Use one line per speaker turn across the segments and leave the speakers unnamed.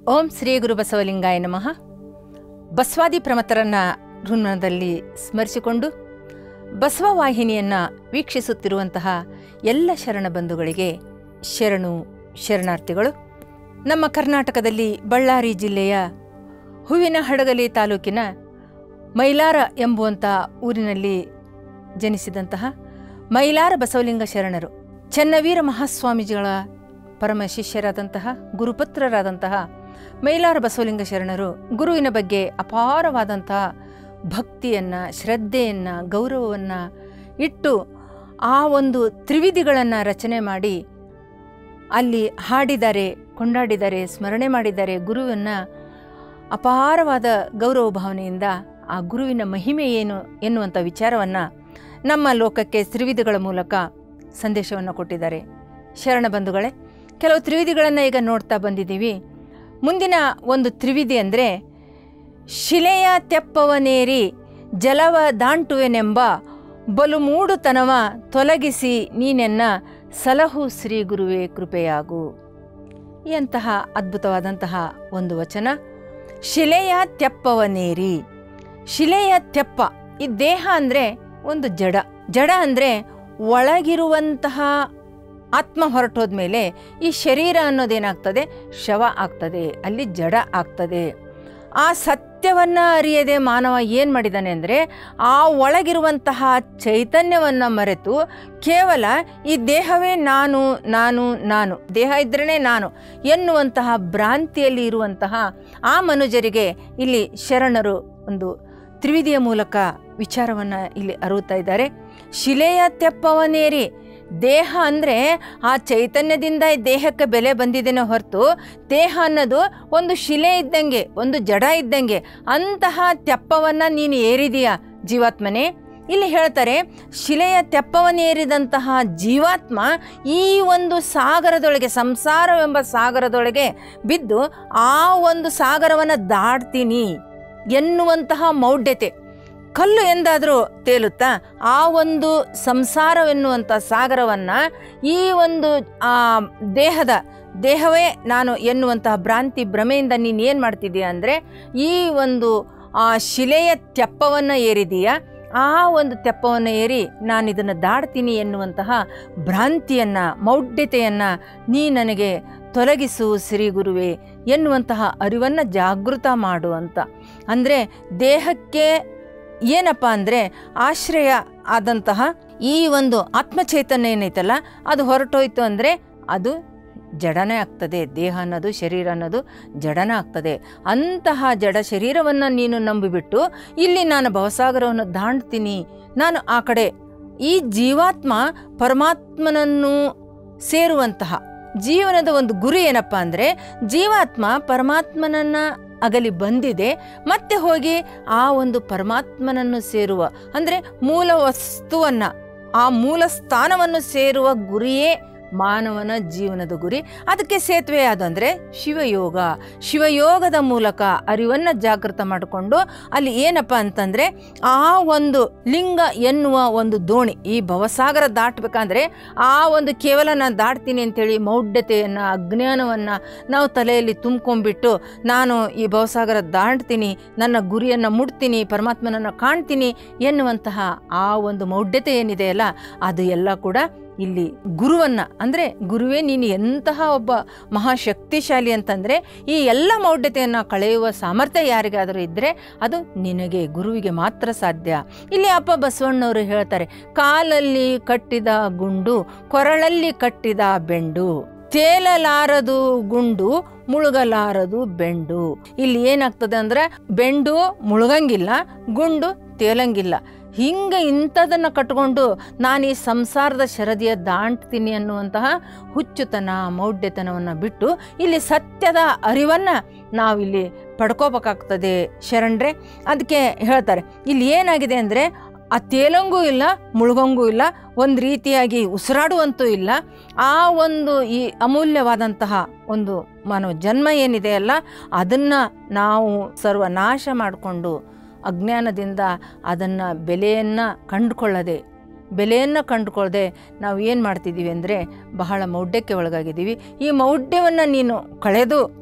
ಓಂ ಶ್ರೀ ಗುರು ಬಸವಲಿಂಗಾಯ ನಮಃ ಬಸವಾದಿ ಪ್ರಮತರನ್ನ ಹೃನ್ಮನದಲ್ಲಿ ಸ್ಮರಿಸಿಕೊಂಡು ಬಸವ ವಾಹಿನಿಯನ್ನು ವೀಕ್ಷಿಸುತ್ತಿರುವಂತಹ ಎಲ್ಲ ಶರಣ ಬಂಧುಗಳಿಗೆ ಶರಣು ಶರಣಾರ್ಥಿಗಳು ನಮ್ಮ ಕರ್ನಾಟಕದಲ್ಲಿ ಬಳ್ಳಾರಿ ಜಿಲ್ಲೆಯ ಹೂವಿನ ಹಡಗಲಿ ತಾಲೂಕಿನ ಮೈಲಾರ ಎಂಬುವಂಥ ಊರಿನಲ್ಲಿ ಜನಿಸಿದಂತಹ ಮೈಲಾರ ಬಸವಲಿಂಗ ಶರಣರು ಚೆನ್ನವೀರ ಮಹಾಸ್ವಾಮೀಜಿಗಳ ಪರಮ ಶಿಷ್ಯರಾದಂತಹ ಗುರುಪುತ್ರರಾದಂತಹ ಮೈಲಾರ ಬಸವಲಿಂಗ ಶರಣರು ಗುರುವಿನ ಬಗ್ಗೆ ಅಪಾರವಾದಂತಹ ಭಕ್ತಿಯನ್ನು ಶ್ರದ್ಧೆಯನ್ನು ಗೌರವವನ್ನು ಇಟ್ಟು ಆ ಒಂದು ತ್ರಿವಿಧಿಗಳನ್ನು ರಚನೆ ಮಾಡಿ ಅಲ್ಲಿ ಹಾಡಿದ್ದಾರೆ ಕೊಂಡಾಡಿದ್ದಾರೆ ಸ್ಮರಣೆ ಮಾಡಿದ್ದಾರೆ ಗುರುವನ್ನು ಅಪಾರವಾದ ಗೌರವ ಭಾವನೆಯಿಂದ ಆ ಗುರುವಿನ ಮಹಿಮೆ ಏನು ಎನ್ನುವಂಥ ವಿಚಾರವನ್ನು ನಮ್ಮ ಲೋಕಕ್ಕೆ ತ್ರಿವಿಧಿಗಳ ಮೂಲಕ ಸಂದೇಶವನ್ನು ಕೊಟ್ಟಿದ್ದಾರೆ ಶರಣ ಬಂಧುಗಳೇ ಕೆಲವು ತ್ರಿವಿಧಿಗಳನ್ನು ಈಗ ನೋಡ್ತಾ ಬಂದಿದ್ದೀವಿ ಮುಂದಿನ ಒಂದು ತ್ರಿವಿಧಿ ಅಂದರೆ ಶಿಲೆಯ ತೆಪ್ಪವನೇರಿ ಜಲವ ದಾಂಟುವೆನೆಂಬ ಬಲು ಮೂಡುತನವ ತೊಲಗಿಸಿ ನೀನೆನ್ನ ಸಲಹು ಶ್ರೀ ಗುರುವೇ ಕೃಪೆಯಾಗು ಎಂತಹ ಅದ್ಭುತವಾದಂತಹ ಒಂದು ವಚನ ಶಿಲೆಯ ತೆಪ್ಪವನೇರಿ ಶಿಲೆಯ ತೆಪ್ಪ ಈ ದೇಹ ಅಂದರೆ ಒಂದು ಜಡ ಜಡ ಅಂದರೆ ಒಳಗಿರುವಂತಹ ಆತ್ಮ ಹೊರಟೋದ್ಮೇಲೆ ಈ ಶರೀರ ಅನ್ನೋದೇನಾಗ್ತದೆ ಶವ ಆಗ್ತದೆ ಅಲ್ಲಿ ಜಡ ಆಗ್ತದೆ ಆ ಸತ್ಯವನ್ನು ಅರಿಯದೆ ಮಾನವ ಏನು ಮಾಡಿದ್ದಾನೆ ಅಂದರೆ ಆ ಒಳಗಿರುವಂತಹ ಚೈತನ್ಯವನ್ನು ಮರೆತು ಕೇವಲ ಈ ದೇಹವೇ ನಾನು ನಾನು ನಾನು ದೇಹ ಇದ್ರೇ ನಾನು ಎನ್ನುವಂತಹ ಭ್ರಾಂತಿಯಲ್ಲಿ ಇರುವಂತಹ ಆ ಮನುಜರಿಗೆ ಇಲ್ಲಿ ಶರಣರು ಒಂದು ತ್ರಿವಿಧಿಯ ಮೂಲಕ ವಿಚಾರವನ್ನು ಇಲ್ಲಿ ಅರುತ್ತಾ ಇದ್ದಾರೆ ಶಿಲೆಯ ತೆಪ್ಪವನೇರಿ ದೇಹ ಅಂದರೆ ಆ ಚೈತನ್ಯದಿಂದ ಈ ದೇಹಕ್ಕೆ ಬೆಲೆ ಬಂದಿದ್ದೇನೆ ಹೊರತು ದೇಹ ಅನ್ನೋದು ಒಂದು ಶಿಲೆ ಇದ್ದಂಗೆ ಒಂದು ಜಡ ಇದ್ದಂಗೆ ಅಂತಹ ತೆಪ್ಪವನ್ನು ನೀನು ಏರಿದೀಯ ಜೀವಾತ್ಮನೇ ಇಲ್ಲಿ ಹೇಳ್ತಾರೆ ಶಿಲೆಯ ತೆಪ್ಪವನ್ನು ಏರಿದಂತಹ ಜೀವಾತ್ಮ ಈ ಒಂದು ಸಾಗರದೊಳಗೆ ಸಂಸಾರವೆಂಬ ಸಾಗರದೊಳಗೆ ಬಿದ್ದು ಆ ಒಂದು ಸಾಗರವನ್ನು ದಾಟ್ತೀನಿ ಎನ್ನುವಂತಹ ಮೌಢ್ಯತೆ ಕಲ್ಲು ಎಂದಾದರೂ ತೇಲುತ್ತಾ ಆ ಒಂದು ಸಂಸಾರವೆನ್ನುವಂಥ ಸಾಗರವನ್ನು ಈ ಒಂದು ಆ ದೇಹದ ದೇಹವೇ ನಾನು ಎನ್ನುವಂತಹ ಭ್ರಾಂತಿ ಭ್ರಮೆಯಿಂದ ನೀನು ಏನು ಮಾಡ್ತಿದ್ದೀಯ ಅಂದರೆ ಈ ಒಂದು ಆ ಶಿಲೆಯ ತೆಪ್ಪವನ್ನು ಏರಿದೀಯ ಆ ಒಂದು ತೆಪ್ಪವನ್ನು ಏರಿ ನಾನು ಇದನ್ನು ದಾಡ್ತೀನಿ ಎನ್ನುವಂತಹ ಭ್ರಾಂತಿಯನ್ನು ಮೌಢ್ಯತೆಯನ್ನು ನೀ ನನಗೆ ತೊಲಗಿಸು ಶ್ರೀ ಗುರುವೇ ಎನ್ನುವಂತಹ ಅರಿವನ್ನು ಜಾಗೃತ ಮಾಡು ಅಂತ ಅಂದರೆ ದೇಹಕ್ಕೆ ಏನಪ್ಪ ಅಂದರೆ ಆಶ್ರಯ ಆದಂತಹ ಈ ಒಂದು ಆತ್ಮಚೈತನ್ಯ ಏನೈತಲ್ಲ ಅದು ಹೊರಟೋಯ್ತು ಅಂದರೆ ಅದು ಜಡನೇ ಆಗ್ತದೆ ದೇಹ ಅನ್ನೋದು ಶರೀರ ಅನ್ನೋದು ಜಡನ ಆಗ್ತದೆ ಅಂತಹ ಜಡ ಶರೀರವನ್ನು ನೀನು ನಂಬಿಬಿಟ್ಟು ಇಲ್ಲಿ ನಾನು ಭವಸಾಗರವನ್ನು ದಾಂಡ್ತೀನಿ ನಾನು ಆ ಕಡೆ ಈ ಜೀವಾತ್ಮ ಪರಮಾತ್ಮನನ್ನು ಸೇರುವಂತಹ ಜೀವನದ ಒಂದು ಗುರಿ ಏನಪ್ಪ ಅಂದರೆ ಜೀವಾತ್ಮ ಪರಮಾತ್ಮನನ್ನು ಅಗಲಿ ಬಂದಿದೆ ಮತ್ತೆ ಹೋಗಿ ಆ ಒಂದು ಪರಮಾತ್ಮನನ್ನು ಸೇರುವ ಅಂದರೆ ಮೂಲ ವಸ್ತುವನ್ನು ಆ ಮೂಲ ಸ್ಥಾನವನ್ನು ಸೇರುವ ಗುರಿಯೇ ಮಾನವನ ಜೀವನದ ಗುರಿ ಅದಕ್ಕೆ ಸೇತುವೆ ಯಾವುದು ಅಂದರೆ ಶಿವಯೋಗ ಶಿವಯೋಗದ ಮೂಲಕ ಅರಿವನ್ನು ಜಾಗೃತ ಮಾಡಿಕೊಂಡು ಅಲ್ಲಿ ಏನಪ್ಪ ಅಂತಂದರೆ ಆ ಒಂದು ಲಿಂಗ ಎನ್ನುವ ಒಂದು ದೋಣಿ ಈ ಭವಸಾಗರ ದಾಟಬೇಕಂದ್ರೆ ಆ ಒಂದು ಕೇವಲ ನಾನು ದಾಟ್ತೀನಿ ಅಂತೇಳಿ ಮೌಢ್ಯತೆಯನ್ನು ಅಜ್ಞಾನವನ್ನು ನಾವು ತಲೆಯಲ್ಲಿ ತುಂಬ್ಕೊಂಡ್ಬಿಟ್ಟು ನಾನು ಈ ಭವಸಾಗರ ದಾಟ್ತೀನಿ ನನ್ನ ಗುರಿಯನ್ನು ಮುಟ್ತೀನಿ ಪರಮಾತ್ಮನನ್ನು ಕಾಣ್ತೀನಿ ಎನ್ನುವಂತಹ ಆ ಒಂದು ಮೌಢ್ಯತೆ ಏನಿದೆಯಲ್ಲ ಅದು ಎಲ್ಲ ಕೂಡ ಇಲ್ಲಿ ಗುರುವನ್ನು ಅಂದರೆ ಗುರುವೇ ನೀನು ಎಂತಹ ಒಬ್ಬ ಮಹಾಶಕ್ತಿಶಾಲಿ ಅಂತಂದರೆ ಈ ಎಲ್ಲ ಮೌಢ್ಯತೆಯನ್ನು ಕಳೆಯುವ ಸಾಮರ್ಥ್ಯ ಯಾರಿಗಾದರೂ ಇದ್ದರೆ ಅದು ನಿನಗೆ ಗುರುವಿಗೆ ಮಾತ್ರ ಸಾಧ್ಯ ಇಲ್ಲಿ ಅಪ್ಪ ಬಸವಣ್ಣವರು ಹೇಳ್ತಾರೆ ಕಾಲಲ್ಲಿ ಕಟ್ಟಿದ ಗುಂಡು ಕೊರಳಲ್ಲಿ ಕಟ್ಟಿದ ಬೆಂಡು ತೇಲಲಾರದು ಗುಂಡು ಮುಳುಗಲಾರದು ಬೆಂಡು ಇಲ್ಲಿ ಏನಾಗ್ತದೆ ಅಂದರೆ ಬೆಂಡು ಮುಳುಗಂಗಿಲ್ಲ ಗುಂಡು ತೇಲಂಗಿಲ್ಲ ಹಿಂಗೆ ಇಂಥದನ್ನು ಕಟ್ಕೊಂಡು ನಾನು ಈ ಸಂಸಾರದ ಶರದಿಯ ದಾಂಟ್ತೀನಿ ಅನ್ನುವಂತಹ ಹುಚ್ಚುತನ ಮೌಢ್ಯತನವನ್ನು ಬಿಟ್ಟು ಇಲ್ಲಿ ಸತ್ಯದ ಅರಿವನ್ನು ನಾವಿಲ್ಲಿ ಪಡ್ಕೋಬೇಕಾಗ್ತದೆ ಶರಣರೇ ಅದಕ್ಕೆ ಹೇಳ್ತಾರೆ ಇಲ್ಲಿ ಏನಾಗಿದೆ ಅಂದರೆ ಆ ತೇಲಂಗೂ ಇಲ್ಲ ಮುಳುಗಂಗೂ ಇಲ್ಲ ಒಂದು ರೀತಿಯಾಗಿ ಉಸಿರಾಡುವಂತೂ ಇಲ್ಲ ಆ ಒಂದು ಈ ಅಮೂಲ್ಯವಾದಂತಹ ಒಂದು ಮಾನವ ಜನ್ಮ ಏನಿದೆಯಲ್ಲ ಅದನ್ನು ನಾವು ಸರ್ವನಾಶ ಮಾಡಿಕೊಂಡು ಅಜ್ಞಾನದಿಂದ ಅದನ್ನು ಬೆಲೆಯನ್ನು ಕಂಡುಕೊಳ್ಳದೆ ಬೆಲೆಯನ್ನು ಕಂಡುಕೊಳ್ಳದೆ ನಾವು ಏನು ಮಾಡ್ತಿದ್ದೀವಿ ಅಂದರೆ ಬಹಳ ಮೌಢ್ಯಕ್ಕೆ ಒಳಗಾಗಿದ್ದೀವಿ ಈ ಮೌಢ್ಯವನ್ನು ನೀನು ಕಳೆದು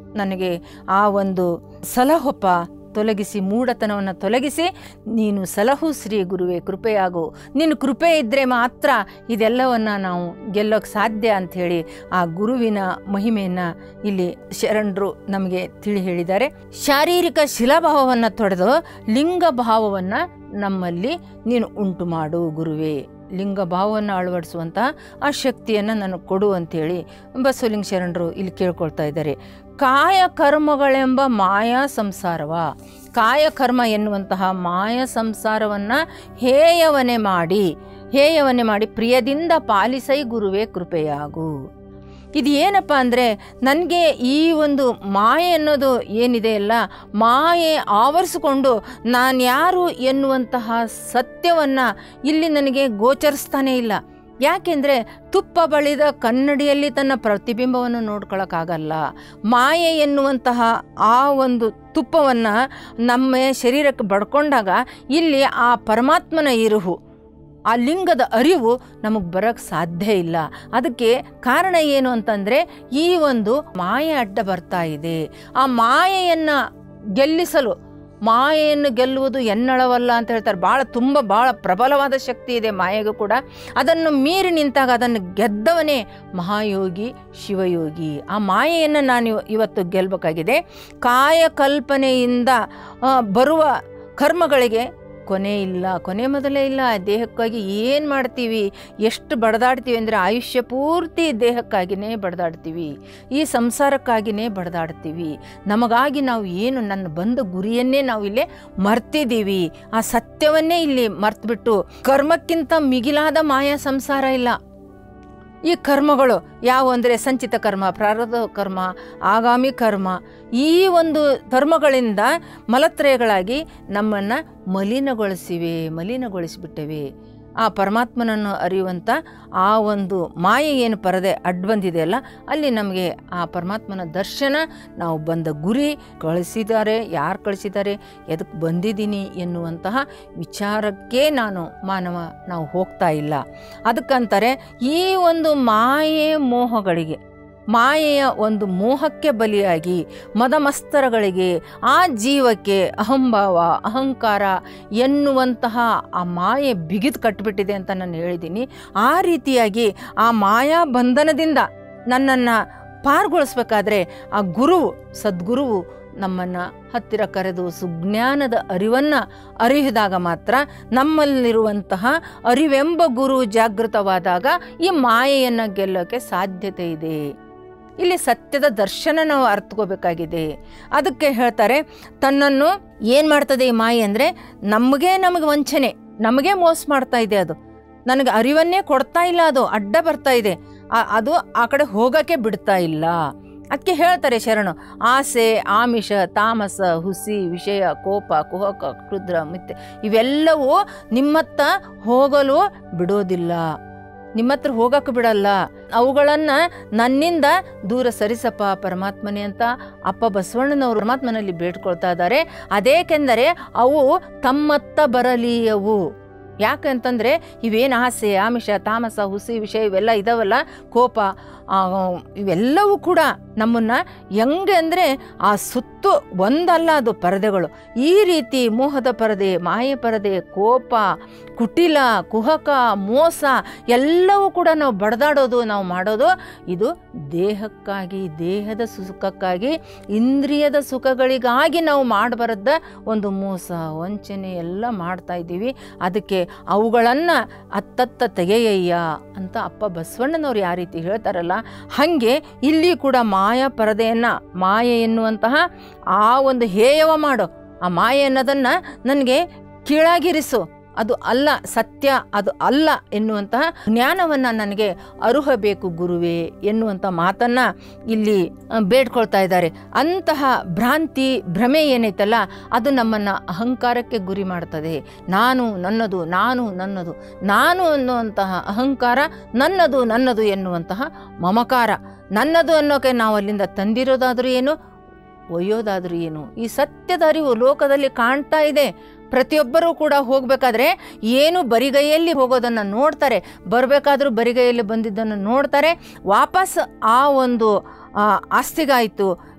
ನನಗೆ ಆ ಒಂದು ಸಲಹೊಪ್ಪ ತೊಲಗಿಸಿ ಮೂಢತನವನ್ನು ತೊಲಗಿಸಿ ನೀನು ಸಲಹು ಶ್ರೀ ಗುರುವೇ ಕೃಪೆಯಾಗು ನಿನ್ನ ಕೃಪೆ ಇದ್ದರೆ ಮಾತ್ರ ಇದೆಲ್ಲವನ್ನು ನಾವು ಗೆಲ್ಲೋಕ್ಕೆ ಸಾಧ್ಯ ಅಂಥೇಳಿ ಆ ಗುರುವಿನ ಮಹಿಮೆಯನ್ನು ಇಲ್ಲಿ ಶರಣರು ನಮಗೆ ತಿಳಿ ಹೇಳಿದ್ದಾರೆ ಶಾರೀರಿಕ ಶಿಲಾಭಾವವನ್ನು ತೊಡೆದು ಲಿಂಗ ಭಾವವನ್ನು ನಮ್ಮಲ್ಲಿ ನೀನು ಉಂಟು ಮಾಡು ಗುರುವೇ ಲಿಂಗ ಭಾವವನ್ನು ಅಳವಡಿಸುವಂತಹ ಆ ಶಕ್ತಿಯನ್ನು ನನಗೆ ಕೊಡು ಅಂತೇಳಿ ಬಸವಲಿಂಗ ಶರಣರು ಇಲ್ಲಿ ಕೇಳ್ಕೊಳ್ತಾ ಇದ್ದಾರೆ ಕಾಯ ಕರ್ಮಗಳೆಂಬ ಮಾಯಾ ಸಂಸಾರವ ಕಾಯಕರ್ಮ ಎನ್ನುವಂತಹ ಮಾಯ ಸಂಸಾರವನ್ನು ಹೇಯವನೆ ಮಾಡಿ ಹೇಯವನೆ ಮಾಡಿ ಪ್ರಿಯದಿಂದ ಪಾಲಿಸೈ ಗುರುವೇ ಕೃಪೆಯಾಗು ಇದು ಏನಪ್ಪ ಅಂದರೆ ನನಗೆ ಈ ಒಂದು ಮಾಯೆ ಅನ್ನೋದು ಏನಿದೆ ಅಲ್ಲ ಮಾಯೆ ಆವರಿಸಿಕೊಂಡು ನಾನು ಯಾರು ಎನ್ನುವಂತಹ ಸತ್ಯವನ್ನು ಇಲ್ಲಿ ನನಗೆ ಗೋಚರಿಸ್ತಾನೇ ಇಲ್ಲ ಯಾಕೆಂದರೆ ತುಪ್ಪ ಬಳಿದ ಕನ್ನಡಿಯಲ್ಲಿ ತನ್ನ ಪ್ರತಿಬಿಂಬವನ್ನು ನೋಡ್ಕೊಳ್ಳೋಕ್ಕಾಗಲ್ಲ ಮಾಯೆ ಎನ್ನುವಂತಹ ಆ ಒಂದು ತುಪ್ಪವನ್ನು ನಮ್ಮ ಶರೀರಕ್ಕೆ ಬಡ್ಕೊಂಡಾಗ ಇಲ್ಲಿ ಆ ಪರಮಾತ್ಮನ ಇರುಹು ಆ ಲಿಂಗದ ಅರಿವು ನಮಗೆ ಬರೋಕ್ಕೆ ಸಾಧ್ಯ ಇಲ್ಲ ಅದಕ್ಕೆ ಕಾರಣ ಏನು ಅಂತಂದರೆ ಈ ಒಂದು ಮಾಯೆ ಅಡ್ಡ ಬರ್ತಾ ಇದೆ ಆ ಮಾಯೆಯನ್ನು ಗೆಲ್ಲಿಸಲು ಮಾಯೆಯನ್ನು ಗೆಲ್ಲುವುದು ಎನ್ನಳವಲ್ಲ ಅಂತ ಹೇಳ್ತಾರೆ ಭಾಳ ತುಂಬ ಭಾಳ ಪ್ರಬಲವಾದ ಶಕ್ತಿ ಇದೆ ಮಾಯೆಗೂ ಕೂಡ ಅದನ್ನು ಮೀರಿ ನಿಂತಾಗ ಅದನ್ನು ಗೆದ್ದವನೇ ಮಹಾಯೋಗಿ ಶಿವಯೋಗಿ ಆ ಮಾಯೆಯನ್ನು ನಾನು ಇವ- ಇವತ್ತು ಗೆಲ್ಲಬೇಕಾಗಿದೆ ಕಾಯಕಲ್ಪನೆಯಿಂದ ಆ, ಬರುವ ಕರ್ಮಗಳಿಗೆ ಕೊನೆ ಇಲ್ಲ ಕೊನೆ ಮೊದಲೇ ಇಲ್ಲ ದೇಹಕ್ಕಾಗಿ ಏನು ಮಾಡ್ತೀವಿ ಎಷ್ಟು ಬಡದಾಡ್ತೀವಿ ಅಂದರೆ ಆಯುಷ್ಯ ಪೂರ್ತಿ ದೇಹಕ್ಕಾಗಿಯೇ ಬಡದಾಡ್ತೀವಿ ಈ ಸಂಸಾರಕ್ಕಾಗಿಯೇ ಬಡದಾಡ್ತೀವಿ ನಮಗಾಗಿ ನಾವು ಏನು ನನ್ನ ಬಂದ ಗುರಿಯನ್ನೇ ನಾವು ಇಲ್ಲೇ ಮರ್ತಿದ್ದೀವಿ ಆ ಸತ್ಯವನ್ನೇ ಇಲ್ಲಿ ಮರ್ತ್ಬಿಟ್ಟು ಕರ್ಮಕ್ಕಿಂತ ಮಿಗಿಲಾದ ಮಾಯಾ ಸಂಸಾರ ಇಲ್ಲ ಈ ಕರ್ಮಗಳು ಯಾವ ಅಂದರೆ ಸಂಚಿತ ಕರ್ಮ ಪ್ರಾರಬ್ಧ ಕರ್ಮ ಆಗಾಮಿ ಕರ್ಮ ಈ ಒಂದು ಧರ್ಮಗಳಿಂದ ಮಲತ್ರಯಗಳಾಗಿ ನಮ್ಮನ್ನು ಮಲಿನಗೊಳಿಸಿವೆ ಮಲಿನಗೊಳಿಸಿಬಿಟ್ಟಿವೆ ಆ ಪರಮಾತ್ಮನನ್ನು ಅರಿಯುವಂಥ ಆ ಒಂದು ಮಾಯೆ ಏನು ಪರದೆ ಅಡ್ಡ ಬಂದಿದೆಯಲ್ಲ ಅಲ್ಲಿ ನಮಗೆ ಆ ಪರಮಾತ್ಮನ ದರ್ಶನ ನಾವು ಬಂದ ಗುರಿ ಕಳಿಸಿದ್ದಾರೆ ಯಾರು ಕಳಿಸಿದ್ದಾರೆ ಎದಕ್ಕೆ ಬಂದಿದ್ದೀನಿ ಎನ್ನುವಂತಹ ವಿಚಾರಕ್ಕೆ ನಾನು ಮಾನವ ನಾವು ಹೋಗ್ತಾ ಇಲ್ಲ ಅದಕ್ಕಂತಾರೆ ಈ ಒಂದು ಮಾಯೆ ಮೋಹಗಳಿಗೆ ಮಾಯೆಯ ಒಂದು ಮೋಹಕ್ಕೆ ಬಲಿಯಾಗಿ ಮದಮಸ್ತರಗಳಿಗೆ ಆ ಜೀವಕ್ಕೆ ಅಹಂಭಾವ ಅಹಂಕಾರ ಎನ್ನುವಂತಹ ಆ ಮಾಯೆ ಬಿಗಿದು ಕಟ್ಟಿಬಿಟ್ಟಿದೆ ಅಂತ ನಾನು ಹೇಳಿದ್ದೀನಿ ಆ ರೀತಿಯಾಗಿ ಆ ಮಾಯಾ ಬಂಧನದಿಂದ ನನ್ನನ್ನು ಪಾರ್ಗೊಳಿಸ್ಬೇಕಾದ್ರೆ ಆ ಗುರುವು ಸದ್ಗುರುವು ನಮ್ಮನ್ನು ಹತ್ತಿರ ಕರೆದು ಸುಜ್ಞಾನದ ಅರಿವನ್ನು ಅರಿಹಿದಾಗ ಮಾತ್ರ ನಮ್ಮಲ್ಲಿರುವಂತಹ ಅರಿವೆಂಬ ಗುರು ಜಾಗೃತವಾದಾಗ ಈ ಮಾಯೆಯನ್ನು ಗೆಲ್ಲೋಕ್ಕೆ ಸಾಧ್ಯತೆ ಇದೆ ಇಲ್ಲಿ ಸತ್ಯದ ದರ್ಶನ ನಾವು ಅರ್ಥಕೋಬೇಕಾಗಿದೆ ಅದಕ್ಕೆ ಹೇಳ್ತಾರೆ ತನ್ನನ್ನು ಏನು ಮಾಡ್ತದೆ ಈ ಮಾಯೆ ಅಂದರೆ ನಮಗೆ ನಮಗೆ ವಂಚನೆ ನಮಗೆ ಮೋಸ ಮಾಡ್ತಾ ಇದೆ ಅದು ನನಗೆ ಅರಿವನ್ನೇ ಕೊಡ್ತಾ ಇಲ್ಲ ಅದು ಅಡ್ಡ ಬರ್ತಾ ಇದೆ ಆ- ಅದು ಆ ಕಡೆ ಹೋಗೋಕ್ಕೆ ಬಿಡ್ತಾ ಇಲ್ಲ ಅದಕ್ಕೆ ಹೇಳ್ತಾರೆ ಶರಣು ಆಸೆ ಆಮಿಷ ತಾಮಸ ಹುಸಿ ವಿಷಯ ಕೋಪ ಕುಹಕ ಕ್ಷುದ್ರ ಮಿಥ್ಯೆ ಇವೆಲ್ಲವೂ ನಿಮ್ಮತ್ತ ಹೋಗಲು ಬಿಡೋದಿಲ್ಲ ನಿಮ್ಮ ಹತ್ರ ಹೋಗಕ್ಕೆ ಬಿಡಲ್ಲ ಅವುಗಳನ್ನು ನನ್ನಿಂದ ದೂರ ಸರಿಸಪ್ಪ ಪರಮಾತ್ಮನೇ ಅಂತ ಅಪ್ಪ ಬಸವಣ್ಣನವರು ಪರಮಾತ್ಮನಲ್ಲಿ ಬೇಡ್ಕೊಳ್ತಾ ಇದ್ದಾರೆ ಅದೇಕೆಂದರೆ ಅವು ತಮ್ಮತ್ತ ಬರಲೀಯವು ಯಾಕಂತಂದರೆ ಇವೇನು ಆಸೆ ಆಮಿಷ ತಾಮಸ ಹುಸಿ ವಿಷಯ ಇವೆಲ್ಲ ಇದಾವಲ್ಲ ಕೋಪ ಆ, ಇವೆಲ್ಲವೂ ಕೂಡ ನಮ್ಮನ್ನು ಹೆಂಗೆ ಅಂದರೆ ಆ ಸುತ್ತು ಒಂದಲ್ಲ ಅದು ಪರದೆಗಳು ಈ ರೀತಿ ಮೋಹದ ಪರದೆ ಮಾಯೆ ಪರದೆ ಕೋಪ ಕುಟಿಲ ಕುಹಕ ಮೋಸ ಎಲ್ಲವೂ ಕೂಡ ನಾವು ಬಡದಾಡೋದು ನಾವು ಮಾಡೋದು ಇದು ದೇಹಕ್ಕಾಗಿ ದೇಹದ ಸುಖಕ್ಕಾಗಿ ಇಂದ್ರಿಯದ ಸುಖಗಳಿಗಾಗಿ ನಾವು ಮಾಡಬಾರದ ಒಂದು ಮೋಸ ವಂಚನೆ ಎಲ್ಲ ಮಾಡ್ತಾ ಇದ್ದೀವಿ ಅದಕ್ಕೆ ಅವುಗಳನ್ನು ಅತ್ತತ್ತ ತೆಗೆಯಯ್ಯ ಅಂತ ಅಪ್ಪ ಬಸವಣ್ಣನವ್ರು ಯಾವ ರೀತಿ ಹೇಳ್ತಾರಲ್ಲ ಹಾಗೆ ಇಲ್ಲಿ ಕೂಡ ಮಾಯಾ ಪರದೆಯನ್ನು ಮಾಯೆ ಎನ್ನುವಂತಹ ಆ ಒಂದು ಹೇಯವ ಮಾಡು ಆ ಮಾಯೆ ಅನ್ನೋದನ್ನು ನನಗೆ ಕೀಳಾಗಿರಿಸು ಅದು ಅಲ್ಲ ಸತ್ಯ ಅದು ಅಲ್ಲ ಎನ್ನುವಂತಹ ಜ್ಞಾನವನ್ನು ನನಗೆ ಅರುಹಬೇಕು ಗುರುವೇ ಎನ್ನುವಂಥ ಮಾತನ್ನು ಇಲ್ಲಿ ಆ, ಬೇಡ್ಕೊಳ್ತಾ ಇದ್ದಾರೆ ಅಂತಹ ಭ್ರಾಂತಿ ಭ್ರಮೆ ಏನೈತಲ್ಲ ಅದು ನಮ್ಮನ್ನು ಅಹಂಕಾರಕ್ಕೆ ಗುರಿ ಮಾಡ್ತದೆ ನಾನು ನನ್ನದು ನಾನು ನನ್ನದು ನಾನು ಅನ್ನುವಂತಹ ಅಹಂಕಾರ ನನ್ನದು ನನ್ನದು ಎನ್ನುವಂತಹ ಮಮಕಾರ ನನ್ನದು ಅನ್ನೋಕೆ ನಾವು ಅಲ್ಲಿಂದ ತಂದಿರೋದಾದರೂ ಏನು ಒಯ್ಯೋದಾದರೂ ಏನು ಈ ಸತ್ಯದ ಅರಿವು ಲೋಕದಲ್ಲಿ ಕಾಣ್ತಾ ಇದೆ ಪ್ರತಿಯೊಬ್ಬರೂ ಕೂಡ ಹೋಗಬೇಕಾದ್ರೆ ಏನು ಬರಿಗೈಯಲ್ಲಿ ಹೋಗೋದನ್ನು ನೋಡ್ತಾರೆ ಬರಬೇಕಾದ್ರೂ ಬರಿಗೈಯಲ್ಲಿ ಬಂದಿದ್ದನ್ನು ನೋಡ್ತಾರೆ ವಾಪಸ್ ಆ ಒಂದು ಆ, ಆಸ್ತಿಗಾಯಿತು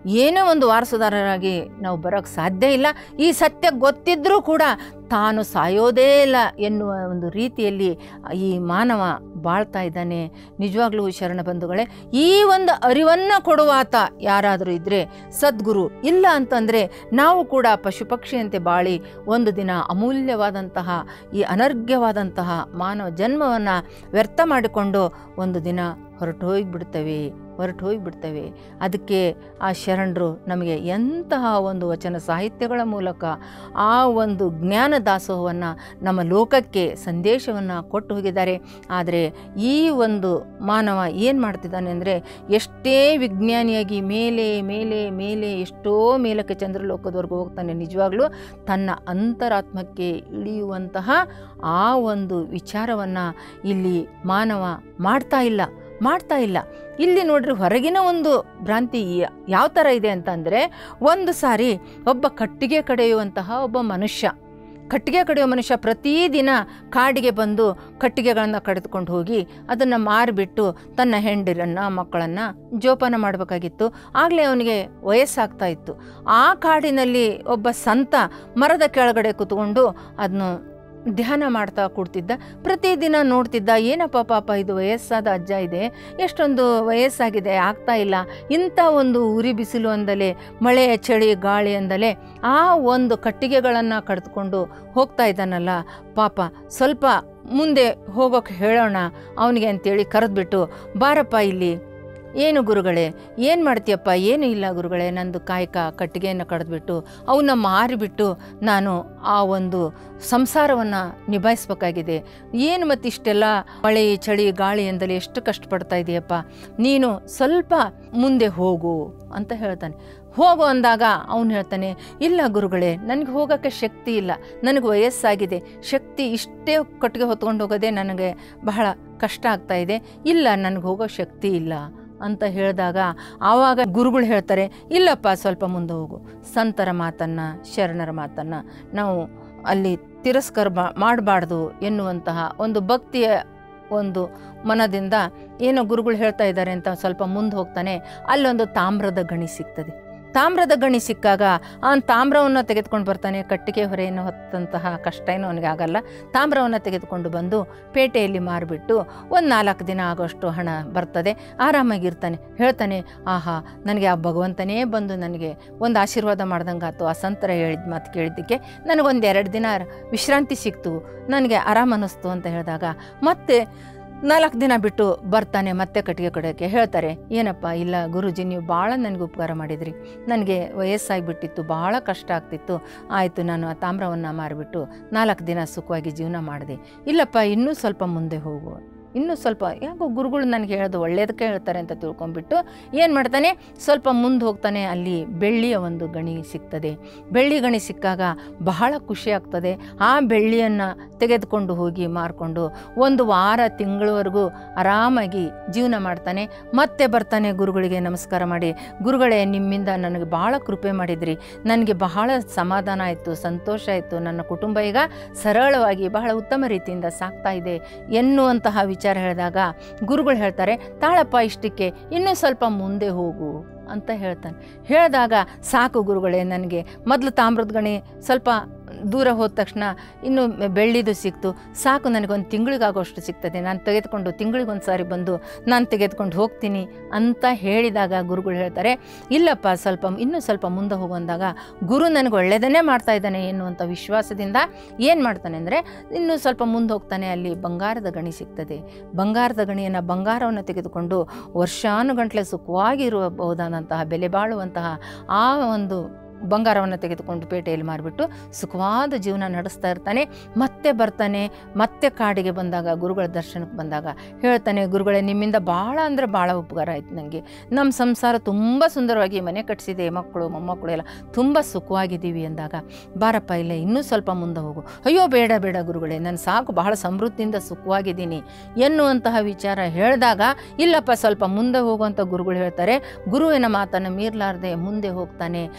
ಏನೇ ಒಂದು ವಾರಸುದಾರರಾಗಿ ನಾವು ಬರೋಕ್ಕೆ ಸಾಧ್ಯ ಇಲ್ಲ ಈ ಸತ್ಯ ಗೊತ್ತಿದ್ದರೂ ಕೂಡ ತಾನು ಸಾಯೋದೇ ಇಲ್ಲ ಎನ್ನುವ ಒಂದು ರೀತಿಯಲ್ಲಿ ಈ ಮಾನವ ಬಾಳ್ತಾ ಇದ್ದಾನೆ ನಿಜವಾಗ್ಲೂ ಶರಣ ಬಂಧುಗಳೇ ಈ ಒಂದು ಅರಿವನ್ನು ಕೊಡುವಾತ ಯಾರಾದರೂ ಇದ್ದರೆ ಸದ್ಗುರು ಇಲ್ಲ ಅಂತಂದರೆ ನಾವು ಕೂಡ ಪಶು ಪಕ್ಷಿಯಂತೆ ಬಾಳಿ ಒಂದು ದಿನ ಅಮೂಲ್ಯವಾದಂತಹ ಈ ಅನರ್ಘ್ಯವಾದಂತಹ ಮಾನವ ಜನ್ಮವನ್ನು ವ್ಯರ್ಥ ಮಾಡಿಕೊಂಡು ಒಂದು ದಿನ ಹೊರಟು ಹೋಗಿಬಿಡ್ತೇವೆ ಹೊರಟು ಹೋಗಿಬಿಡ್ತೇವೆ ಅದಕ್ಕೆ ಆ ಶರಣರು ನಮಗೆ ಎಂತಹ ಒಂದು ವಚನ ಸಾಹಿತ್ಯಗಳ ಮೂಲಕ ಆ ಒಂದು ಜ್ಞಾನ ದಾಸೋಹವನ್ನು ನಮ್ಮ ಲೋಕಕ್ಕೆ ಸಂದೇಶವನ್ನು ಕೊಟ್ಟು ಹೋಗಿದ್ದಾರೆ ಆದರೆ ಈ ಒಂದು ಮಾನವ ಏನು ಮಾಡ್ತಿದ್ದಾನೆ ಅಂದರೆ ಎಷ್ಟೇ ವಿಜ್ಞಾನಿಯಾಗಿ ಮೇಲೆ ಮೇಲೆ ಮೇಲೆ ಎಷ್ಟೋ ಮೇಲಕ್ಕೆ ಚಂದ್ರಲೋಕದವರೆಗೂ ಹೋಗ್ತಾನೆ ನಿಜವಾಗ್ಲೂ ತನ್ನ ಅಂತರಾತ್ಮಕ್ಕೆ ಇಳಿಯುವಂತಹ ಆ ಒಂದು ವಿಚಾರವನ್ನು ಇಲ್ಲಿ ಮಾನವ ಮಾಡ್ತಾ ಇಲ್ಲ ಮಾಡ್ತಾ ಇಲ್ಲ ಇಲ್ಲಿ ನೋಡ್ರಿ ಹೊರಗಿನ ಒಂದು ಭ್ರಾಂತಿ ಯಾವ ಥರ ಇದೆ ಅಂತಂದರೆ ಒಂದು ಸಾರಿ ಒಬ್ಬ ಕಟ್ಟಿಗೆ ಕಡೆಯುವಂತಹ ಒಬ್ಬ ಮನುಷ್ಯ ಕಟ್ಟಿಗೆ ಕಡಿಯೋ ಮನುಷ್ಯ ಪ್ರತಿದಿನ ಕಾಡಿಗೆ ಬಂದು ಕಟ್ಟಿಗೆಗಳನ್ನು ಕಡಿದುಕೊಂಡು ಹೋಗಿ ಅದನ್ನು ಮಾರಿಬಿಟ್ಟು ತನ್ನ ಹೆಂಡಿರನ್ನು ಮಕ್ಕಳನ್ನು ಜೋಪಾನ ಮಾಡಬೇಕಾಗಿತ್ತು ಆಗಲೇ ಅವನಿಗೆ ವಯಸ್ಸಾಗ್ತಾ ಇತ್ತು ಆ ಕಾಡಿನಲ್ಲಿ ಒಬ್ಬ ಸಂತ ಮರದ ಕೆಳಗಡೆ ಕೂತ್ಕೊಂಡು ಅದನ್ನು ಧ್ಯಾನ ಮಾಡ್ತಾ ಕೂಡ್ತಿದ್ದ ಪ್ರತಿದಿನ ನೋಡ್ತಿದ್ದ ಏನಪ್ಪ ಪಾಪ ಇದು ವಯಸ್ಸಾದ ಅಜ್ಜ ಇದೆ ಎಷ್ಟೊಂದು ವಯಸ್ಸಾಗಿದೆ ಆಗ್ತಾ ಇಲ್ಲ ಇಂಥ ಒಂದು ಉರಿ ಬಿಸಿಲು ಅಂದಲೇ ಮಳೆ ಚಳಿ ಗಾಳಿ ಅಂದಲೇ ಆ ಒಂದು ಕಟ್ಟಿಗೆಗಳನ್ನು ಕಡಿದುಕೊಂಡು ಹೋಗ್ತಾ ಇದ್ದಾನಲ್ಲ ಪಾಪ ಸ್ವಲ್ಪ ಮುಂದೆ ಹೋಗೋಕೆ ಹೇಳೋಣ ಅವನಿಗೆ ಅಂತೇಳಿ ಕರೆದ್ಬಿಟ್ಟು ಬಾರಪ್ಪ ಇಲ್ಲಿ ಏನು ಗುರುಗಳೇ ಏನು ಮಾಡ್ತೀಯಪ್ಪ ಏನು ಇಲ್ಲ ಗುರುಗಳೇ ನಂದು ಕಾಯಕ ಕಟ್ಟಿಗೆಯನ್ನು ಕಡಿದ್ಬಿಟ್ಟು ಅವನ್ನ ಮಾರಿಬಿಟ್ಟು ನಾನು ಆ ಒಂದು ಸಂಸಾರವನ್ನು ನಿಭಾಯಿಸ್ಬೇಕಾಗಿದೆ ಏನು ಮತ್ತಿಷ್ಟೆಲ್ಲ ಮಳೆ ಚಳಿ ಗಾಳಿ ಎಂದಲ್ಲಿ ಎಷ್ಟು ಕಷ್ಟಪಡ್ತಾ ಇದೆಯಪ್ಪ ನೀನು ಸ್ವಲ್ಪ ಮುಂದೆ ಹೋಗು ಅಂತ ಹೇಳ್ತಾನೆ ಹೋಗು ಅಂದಾಗ ಅವನು ಹೇಳ್ತಾನೆ ಇಲ್ಲ ಗುರುಗಳೇ ನನಗೆ ಹೋಗೋಕ್ಕೆ ಶಕ್ತಿ ಇಲ್ಲ ನನಗೆ ವಯಸ್ಸಾಗಿದೆ ಶಕ್ತಿ ಇಷ್ಟೇ ಕಟ್ಟಿಗೆ ಹೊತ್ಕೊಂಡು ಹೋಗೋದೇ ನನಗೆ ಬಹಳ ಕಷ್ಟ ಆಗ್ತಾ ಇದೆ ಇಲ್ಲ ನನಗೆ ಹೋಗೋ ಶಕ್ತಿ ಇಲ್ಲ ಅಂತ ಹೇಳಿದಾಗ ಆವಾಗ ಗುರುಗಳು ಹೇಳ್ತಾರೆ ಇಲ್ಲಪ್ಪ ಸ್ವಲ್ಪ ಮುಂದೆ ಹೋಗು ಸಂತರ ಮಾತನ್ನು ಶರಣರ ಮಾತನ್ನು ನಾವು ಅಲ್ಲಿ ತಿರಸ್ಕಾರ ಮಾಡಬಾರ್ದು ಎನ್ನುವಂತಹ ಒಂದು ಭಕ್ತಿಯ ಒಂದು ಮನದಿಂದ ಏನೋ ಗುರುಗಳು ಹೇಳ್ತಾ ಇದ್ದಾರೆ ಅಂತ ಸ್ವಲ್ಪ ಮುಂದೆ ಹೋಗ್ತಾನೆ ಅಲ್ಲೊಂದು ತಾಮ್ರದ ಗಣಿ ಸಿಗ್ತದೆ ತಾಮ್ರದ ಗಣಿ ಸಿಕ್ಕಾಗ ಆ ತಾಮ್ರವನ್ನು ತೆಗೆದುಕೊಂಡು ಬರ್ತಾನೆ ಕಟ್ಟಿಗೆ ಹೊರೆಯನ್ನು ಹೊತ್ತಂತಹ ಕಷ್ಟ ಏನೂ ಅವನಿಗೆ ಆಗಲ್ಲ ತಾಮ್ರವನ್ನು ತೆಗೆದುಕೊಂಡು ಬಂದು ಪೇಟೆಯಲ್ಲಿ ಮಾರಿಬಿಟ್ಟು ಒಂದು ನಾಲ್ಕು ದಿನ ಆಗೋಷ್ಟು ಹಣ ಬರ್ತದೆ ಆರಾಮಾಗಿರ್ತಾನೆ ಹೇಳ್ತಾನೆ ಆಹಾ ನನಗೆ ಆ ಭಗವಂತನೇ ಬಂದು ನನಗೆ ಒಂದು ಆಶೀರ್ವಾದ ಮಾಡ್ದಂಗೆ ಆಯ್ತು ಆ ಸಂತರ ಹೇಳಿದ ಮಾತು ಕೇಳಿದ್ದಕ್ಕೆ ನನಗೊಂದು ಎರಡು ದಿನ ವಿಶ್ರಾಂತಿ ಸಿಕ್ತು ನನಗೆ ಆರಾಮ ಅನ್ನಿಸ್ತು ಅಂತ ಹೇಳಿದಾಗ ಮತ್ತೆ ನಾಲ್ಕು ದಿನ ಬಿಟ್ಟು ಬರ್ತಾನೆ ಮತ್ತೆ ಕಟ್ಟಿಗೆ ಕಡೆಯೋಕ್ಕೆ ಹೇಳ್ತಾರೆ ಏನಪ್ಪ ಇಲ್ಲ ಗುರುಜಿ ನೀವು ಭಾಳ ನನಗೆ ಉಪಕಾರ ಮಾಡಿದ್ರಿ ನನಗೆ ವಯಸ್ಸಾಗಿಬಿಟ್ಟಿತ್ತು ಭಾಳ ಕಷ್ಟ ಆಗ್ತಿತ್ತು ಆಯಿತು ನಾನು ಆ ತಾಮ್ರವನ್ನು ಮಾರಿಬಿಟ್ಟು ನಾಲ್ಕು ದಿನ ಸುಖವಾಗಿ ಜೀವನ ಮಾಡಿದೆ ಇಲ್ಲಪ್ಪ ಇನ್ನೂ ಸ್ವಲ್ಪ ಮುಂದೆ ಹೋಗು ಇನ್ನೂ ಸ್ವಲ್ಪ ಯಾಕೋ ಗುರುಗಳು ನನಗೆ ಹೇಳೋದು ಒಳ್ಳೇದಕ್ಕೆ ಹೇಳ್ತಾರೆ ಅಂತ ತಿಳ್ಕೊಂಬಿಟ್ಟು ಏನು ಮಾಡ್ತಾನೆ ಸ್ವಲ್ಪ ಮುಂದೆ ಹೋಗ್ತಾನೆ ಅಲ್ಲಿ ಬೆಳ್ಳಿಯ ಒಂದು ಗಣಿ ಸಿಗ್ತದೆ ಬೆಳ್ಳಿ ಗಣಿ ಸಿಕ್ಕಾಗ ಬಹಳ ಖುಷಿ ಆಗ್ತದೆ ಆ ಬೆಳ್ಳಿಯನ್ನು ತೆಗೆದುಕೊಂಡು ಹೋಗಿ ಮಾರ್ಕೊಂಡು ಒಂದು ವಾರ ತಿಂಗಳವರೆಗೂ ಆರಾಮಾಗಿ ಜೀವನ ಮಾಡ್ತಾನೆ ಮತ್ತೆ ಬರ್ತಾನೆ ಗುರುಗಳಿಗೆ ನಮಸ್ಕಾರ ಮಾಡಿ ಗುರುಗಳೇ ನಿಮ್ಮಿಂದ ನನಗೆ ಭಾಳ ಕೃಪೆ ಮಾಡಿದ್ರಿ ನನಗೆ ಬಹಳ ಸಮಾಧಾನ ಆಯಿತು ಸಂತೋಷ ಆಯಿತು ನನ್ನ ಕುಟುಂಬ ಈಗ ಸರಳವಾಗಿ ಬಹಳ ಉತ್ತಮ ರೀತಿಯಿಂದ ಸಾಕ್ತಾ ಇದೆ ಎನ್ನುವಂತಹ ವಿಚಾರ ಹೇಳಿದಾಗ ಗುರುಗಳು ಹೇಳ್ತಾರೆ ತಾಳಪ್ಪ ಇಷ್ಟಕ್ಕೆ ಇನ್ನೂ ಸ್ವಲ್ಪ ಮುಂದೆ ಹೋಗು ಅಂತ ಹೇಳ್ತಾನೆ ಹೇಳಿದಾಗ ಸಾಕು ಗುರುಗಳೇ ನನಗೆ ಮೊದಲು ತಾಮ್ರದ ಗಣಿ ಸ್ವಲ್ಪ ದೂರ ಹೋದ ತಕ್ಷಣ ಇನ್ನು ಬೆಳ್ಳಿದು ಸಿಕ್ತು ಸಾಕು ನನಗೊಂದು ತಿಂಗಳಿಗಾಗೋಷ್ಟು ಸಿಗ್ತದೆ ನಾನು ತೆಗೆದುಕೊಂಡು ತಿಂಗಳಿಗೊಂದು ಸಾರಿ ಬಂದು ನಾನು ತೆಗೆದುಕೊಂಡು ಹೋಗ್ತೀನಿ ಅಂತ ಹೇಳಿದಾಗ ಗುರುಗಳು ಹೇಳ್ತಾರೆ ಇಲ್ಲಪ್ಪ ಸ್ವಲ್ಪ ಇನ್ನೂ ಸ್ವಲ್ಪ ಮುಂದೆ ಹೋಗು ಅಂದಾಗ ಗುರು ನನಗೆ ಒಳ್ಳೆಯದನ್ನೇ ಮಾಡ್ತಾ ಇದ್ದಾನೆ ಎನ್ನುವಂಥ ವಿಶ್ವಾಸದಿಂದ ಏನು ಮಾಡ್ತಾನೆ ಅಂದರೆ ಇನ್ನೂ ಸ್ವಲ್ಪ ಮುಂದೆ ಹೋಗ್ತಾನೆ ಅಲ್ಲಿ ಬಂಗಾರದ ಗಣಿ ಸಿಗ್ತದೆ ಬಂಗಾರದ ಗಣಿಯನ್ನು ಬಂಗಾರವನ್ನು ತೆಗೆದುಕೊಂಡು ವರ್ಷಾನುಗಂಟ್ಲೆ ಸುಖವಾಗಿರಬಹುದಾದಂತಹ ಬೆಲೆ ಬಾಳುವಂತಹ ಆ ಒಂದು ಬಂಗಾರವನ್ನು ತೆಗೆದುಕೊಂಡು ಪೇಟೆಯಲ್ಲಿ ಮಾರಿಬಿಟ್ಟು ಸುಖವಾದ ಜೀವನ ನಡೆಸ್ತಾ ಇರ್ತಾನೆ ಮತ್ತೆ ಬರ್ತಾನೆ ಮತ್ತೆ ಕಾಡಿಗೆ ಬಂದಾಗ ಗುರುಗಳ ದರ್ಶನಕ್ಕೆ ಬಂದಾಗ ಹೇಳ್ತಾನೆ ಗುರುಗಳೇ ನಿಮ್ಮಿಂದ ಭಾಳ ಅಂದರೆ ಭಾಳ ಉಪಕಾರ ಆಯ್ತು ನನಗೆ ನಮ್ಮ ಸಂಸಾರ ತುಂಬ ಸುಂದರವಾಗಿ ಮನೆ ಕಟ್ಟಿಸಿದೆ ಮಕ್ಕಳು ಮೊಮ್ಮಕ್ಕಳು ಎಲ್ಲ ತುಂಬ ಸುಖವಾಗಿದ್ದೀವಿ ಅಂದಾಗ ಬಾರಪ್ಪ ಇಲ್ಲ ಇನ್ನೂ ಸ್ವಲ್ಪ ಮುಂದೆ ಹೋಗು ಅಯ್ಯೋ ಬೇಡ ಬೇಡ ಗುರುಗಳೇ ನಾನು ಸಾಕು ಬಹಳ ಸಮೃದ್ಧಿಯಿಂದ ಸುಖವಾಗಿದ್ದೀನಿ ಎನ್ನುವಂತಹ ವಿಚಾರ ಹೇಳಿದಾಗ ಇಲ್ಲಪ್ಪ ಸ್ವಲ್ಪ ಮುಂದೆ ಹೋಗುವಂಥ ಗುರುಗಳು ಹೇಳ್ತಾರೆ ಗುರುವಿನ ಮಾತನ್ನು ಮೀರಲಾರ್ದೆ ಮುಂದೆ ಹೋಗ್ತಾನೆ ಅಲ್ಲಿ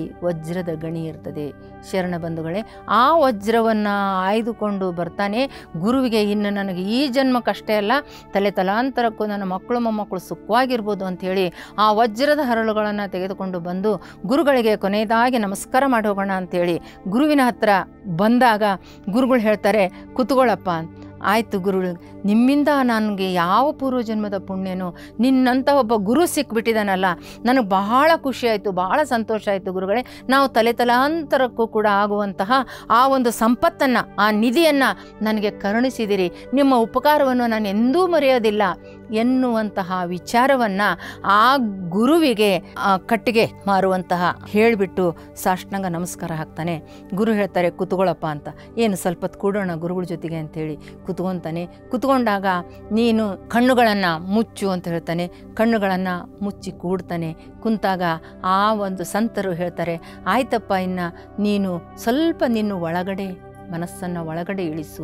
ವಜ್ರದ ಗಣಿ ಇರ್ತದೆ ಶರಣ ಬಂಧುಗಳೇ ಆ ವಜ್ರವನ್ನು ಆಯ್ದುಕೊಂಡು ಬರ್ತಾನೆ ಗುರುವಿಗೆ ಇನ್ನು ನನಗೆ ಈ ಜನ್ಮಕ್ಕಷ್ಟೇ ಅಲ್ಲ ತಲೆ ತಲಾಂತರಕ್ಕೂ ನನ್ನ ಮಕ್ಕಳು ಮೊಮ್ಮಕ್ಕಳು ಸುಖವಾಗಿರ್ಬೋದು ಅಂಥೇಳಿ ಆ ವಜ್ರದ ಹರಳುಗಳನ್ನು ತೆಗೆದುಕೊಂಡು ಬಂದು ಗುರುಗಳಿಗೆ ಕೊನೆಯದಾಗಿ ನಮಸ್ಕಾರ ಮಾಡಿ ಹೋಗೋಣ ಅಂಥೇಳಿ ಗುರುವಿನ ಹತ್ರ ಬಂದಾಗ ಗುರುಗಳು ಹೇಳ್ತಾರೆ ಕುತ್ಕೊಳ್ಳಪ್ಪ ಆಯಿತು ಗುರುಗಳು ನಿಮ್ಮಿಂದ ನನಗೆ ಯಾವ ಪೂರ್ವಜನ್ಮದ ಪುಣ್ಯನೋ ನಿನ್ನಂಥ ಒಬ್ಬ ಗುರು ಸಿಕ್ಬಿಟ್ಟಿದ್ದಾನಲ್ಲ ನನಗೆ ಬಹಳ ಖುಷಿ ಆಯಿತು ಬಹಳ ಸಂತೋಷ ಆಯಿತು ಗುರುಗಳೇ ನಾವು ತಲೆ ತಲಾಂತರಕ್ಕೂ ಕೂಡ ಆಗುವಂತಹ ಆ ಒಂದು ಸಂಪತ್ತನ್ನು ಆ ನಿಧಿಯನ್ನು ನನಗೆ ಕರುಣಿಸಿದಿರಿ ನಿಮ್ಮ ಉಪಕಾರವನ್ನು ನಾನು ಎಂದೂ ಮರೆಯೋದಿಲ್ಲ ಎನ್ನುವಂತಹ ವಿಚಾರವನ್ನು ಆ ಗುರುವಿಗೆ ಆ ಕಟ್ಟಿಗೆ ಮಾರುವಂತಹ ಹೇಳಿಬಿಟ್ಟು ಸಾಷ್ಟಾಂಗ ನಮಸ್ಕಾರ ಹಾಕ್ತಾನೆ ಗುರು ಹೇಳ್ತಾರೆ ಕುತ್ಕೊಳ್ಳಪ್ಪ ಅಂತ ಏನು ಸ್ವಲ್ಪ ಹೊತ್ತು ಕೂಡೋಣ ಗುರುಗಳ ಜೊತೆಗೆ ಅಂತೇಳಿ ಕುತ್ಕೊತಾನೆ ಕುತ್ಕೊಂಡಾಗ ನೀನು ಕಣ್ಣುಗಳನ್ನು ಮುಚ್ಚು ಅಂತ ಹೇಳ್ತಾನೆ ಕಣ್ಣುಗಳನ್ನು ಮುಚ್ಚಿ ಕೂಡ್ತಾನೆ ಕುಂತಾಗ ಆ ಒಂದು ಸಂತರು ಹೇಳ್ತಾರೆ ಆಯ್ತಪ್ಪ ಇನ್ನು ನೀನು ಸ್ವಲ್ಪ ನಿನ್ನ ಒಳಗಡೆ ಮನಸ್ಸನ್ನು ಒಳಗಡೆ ಇಳಿಸು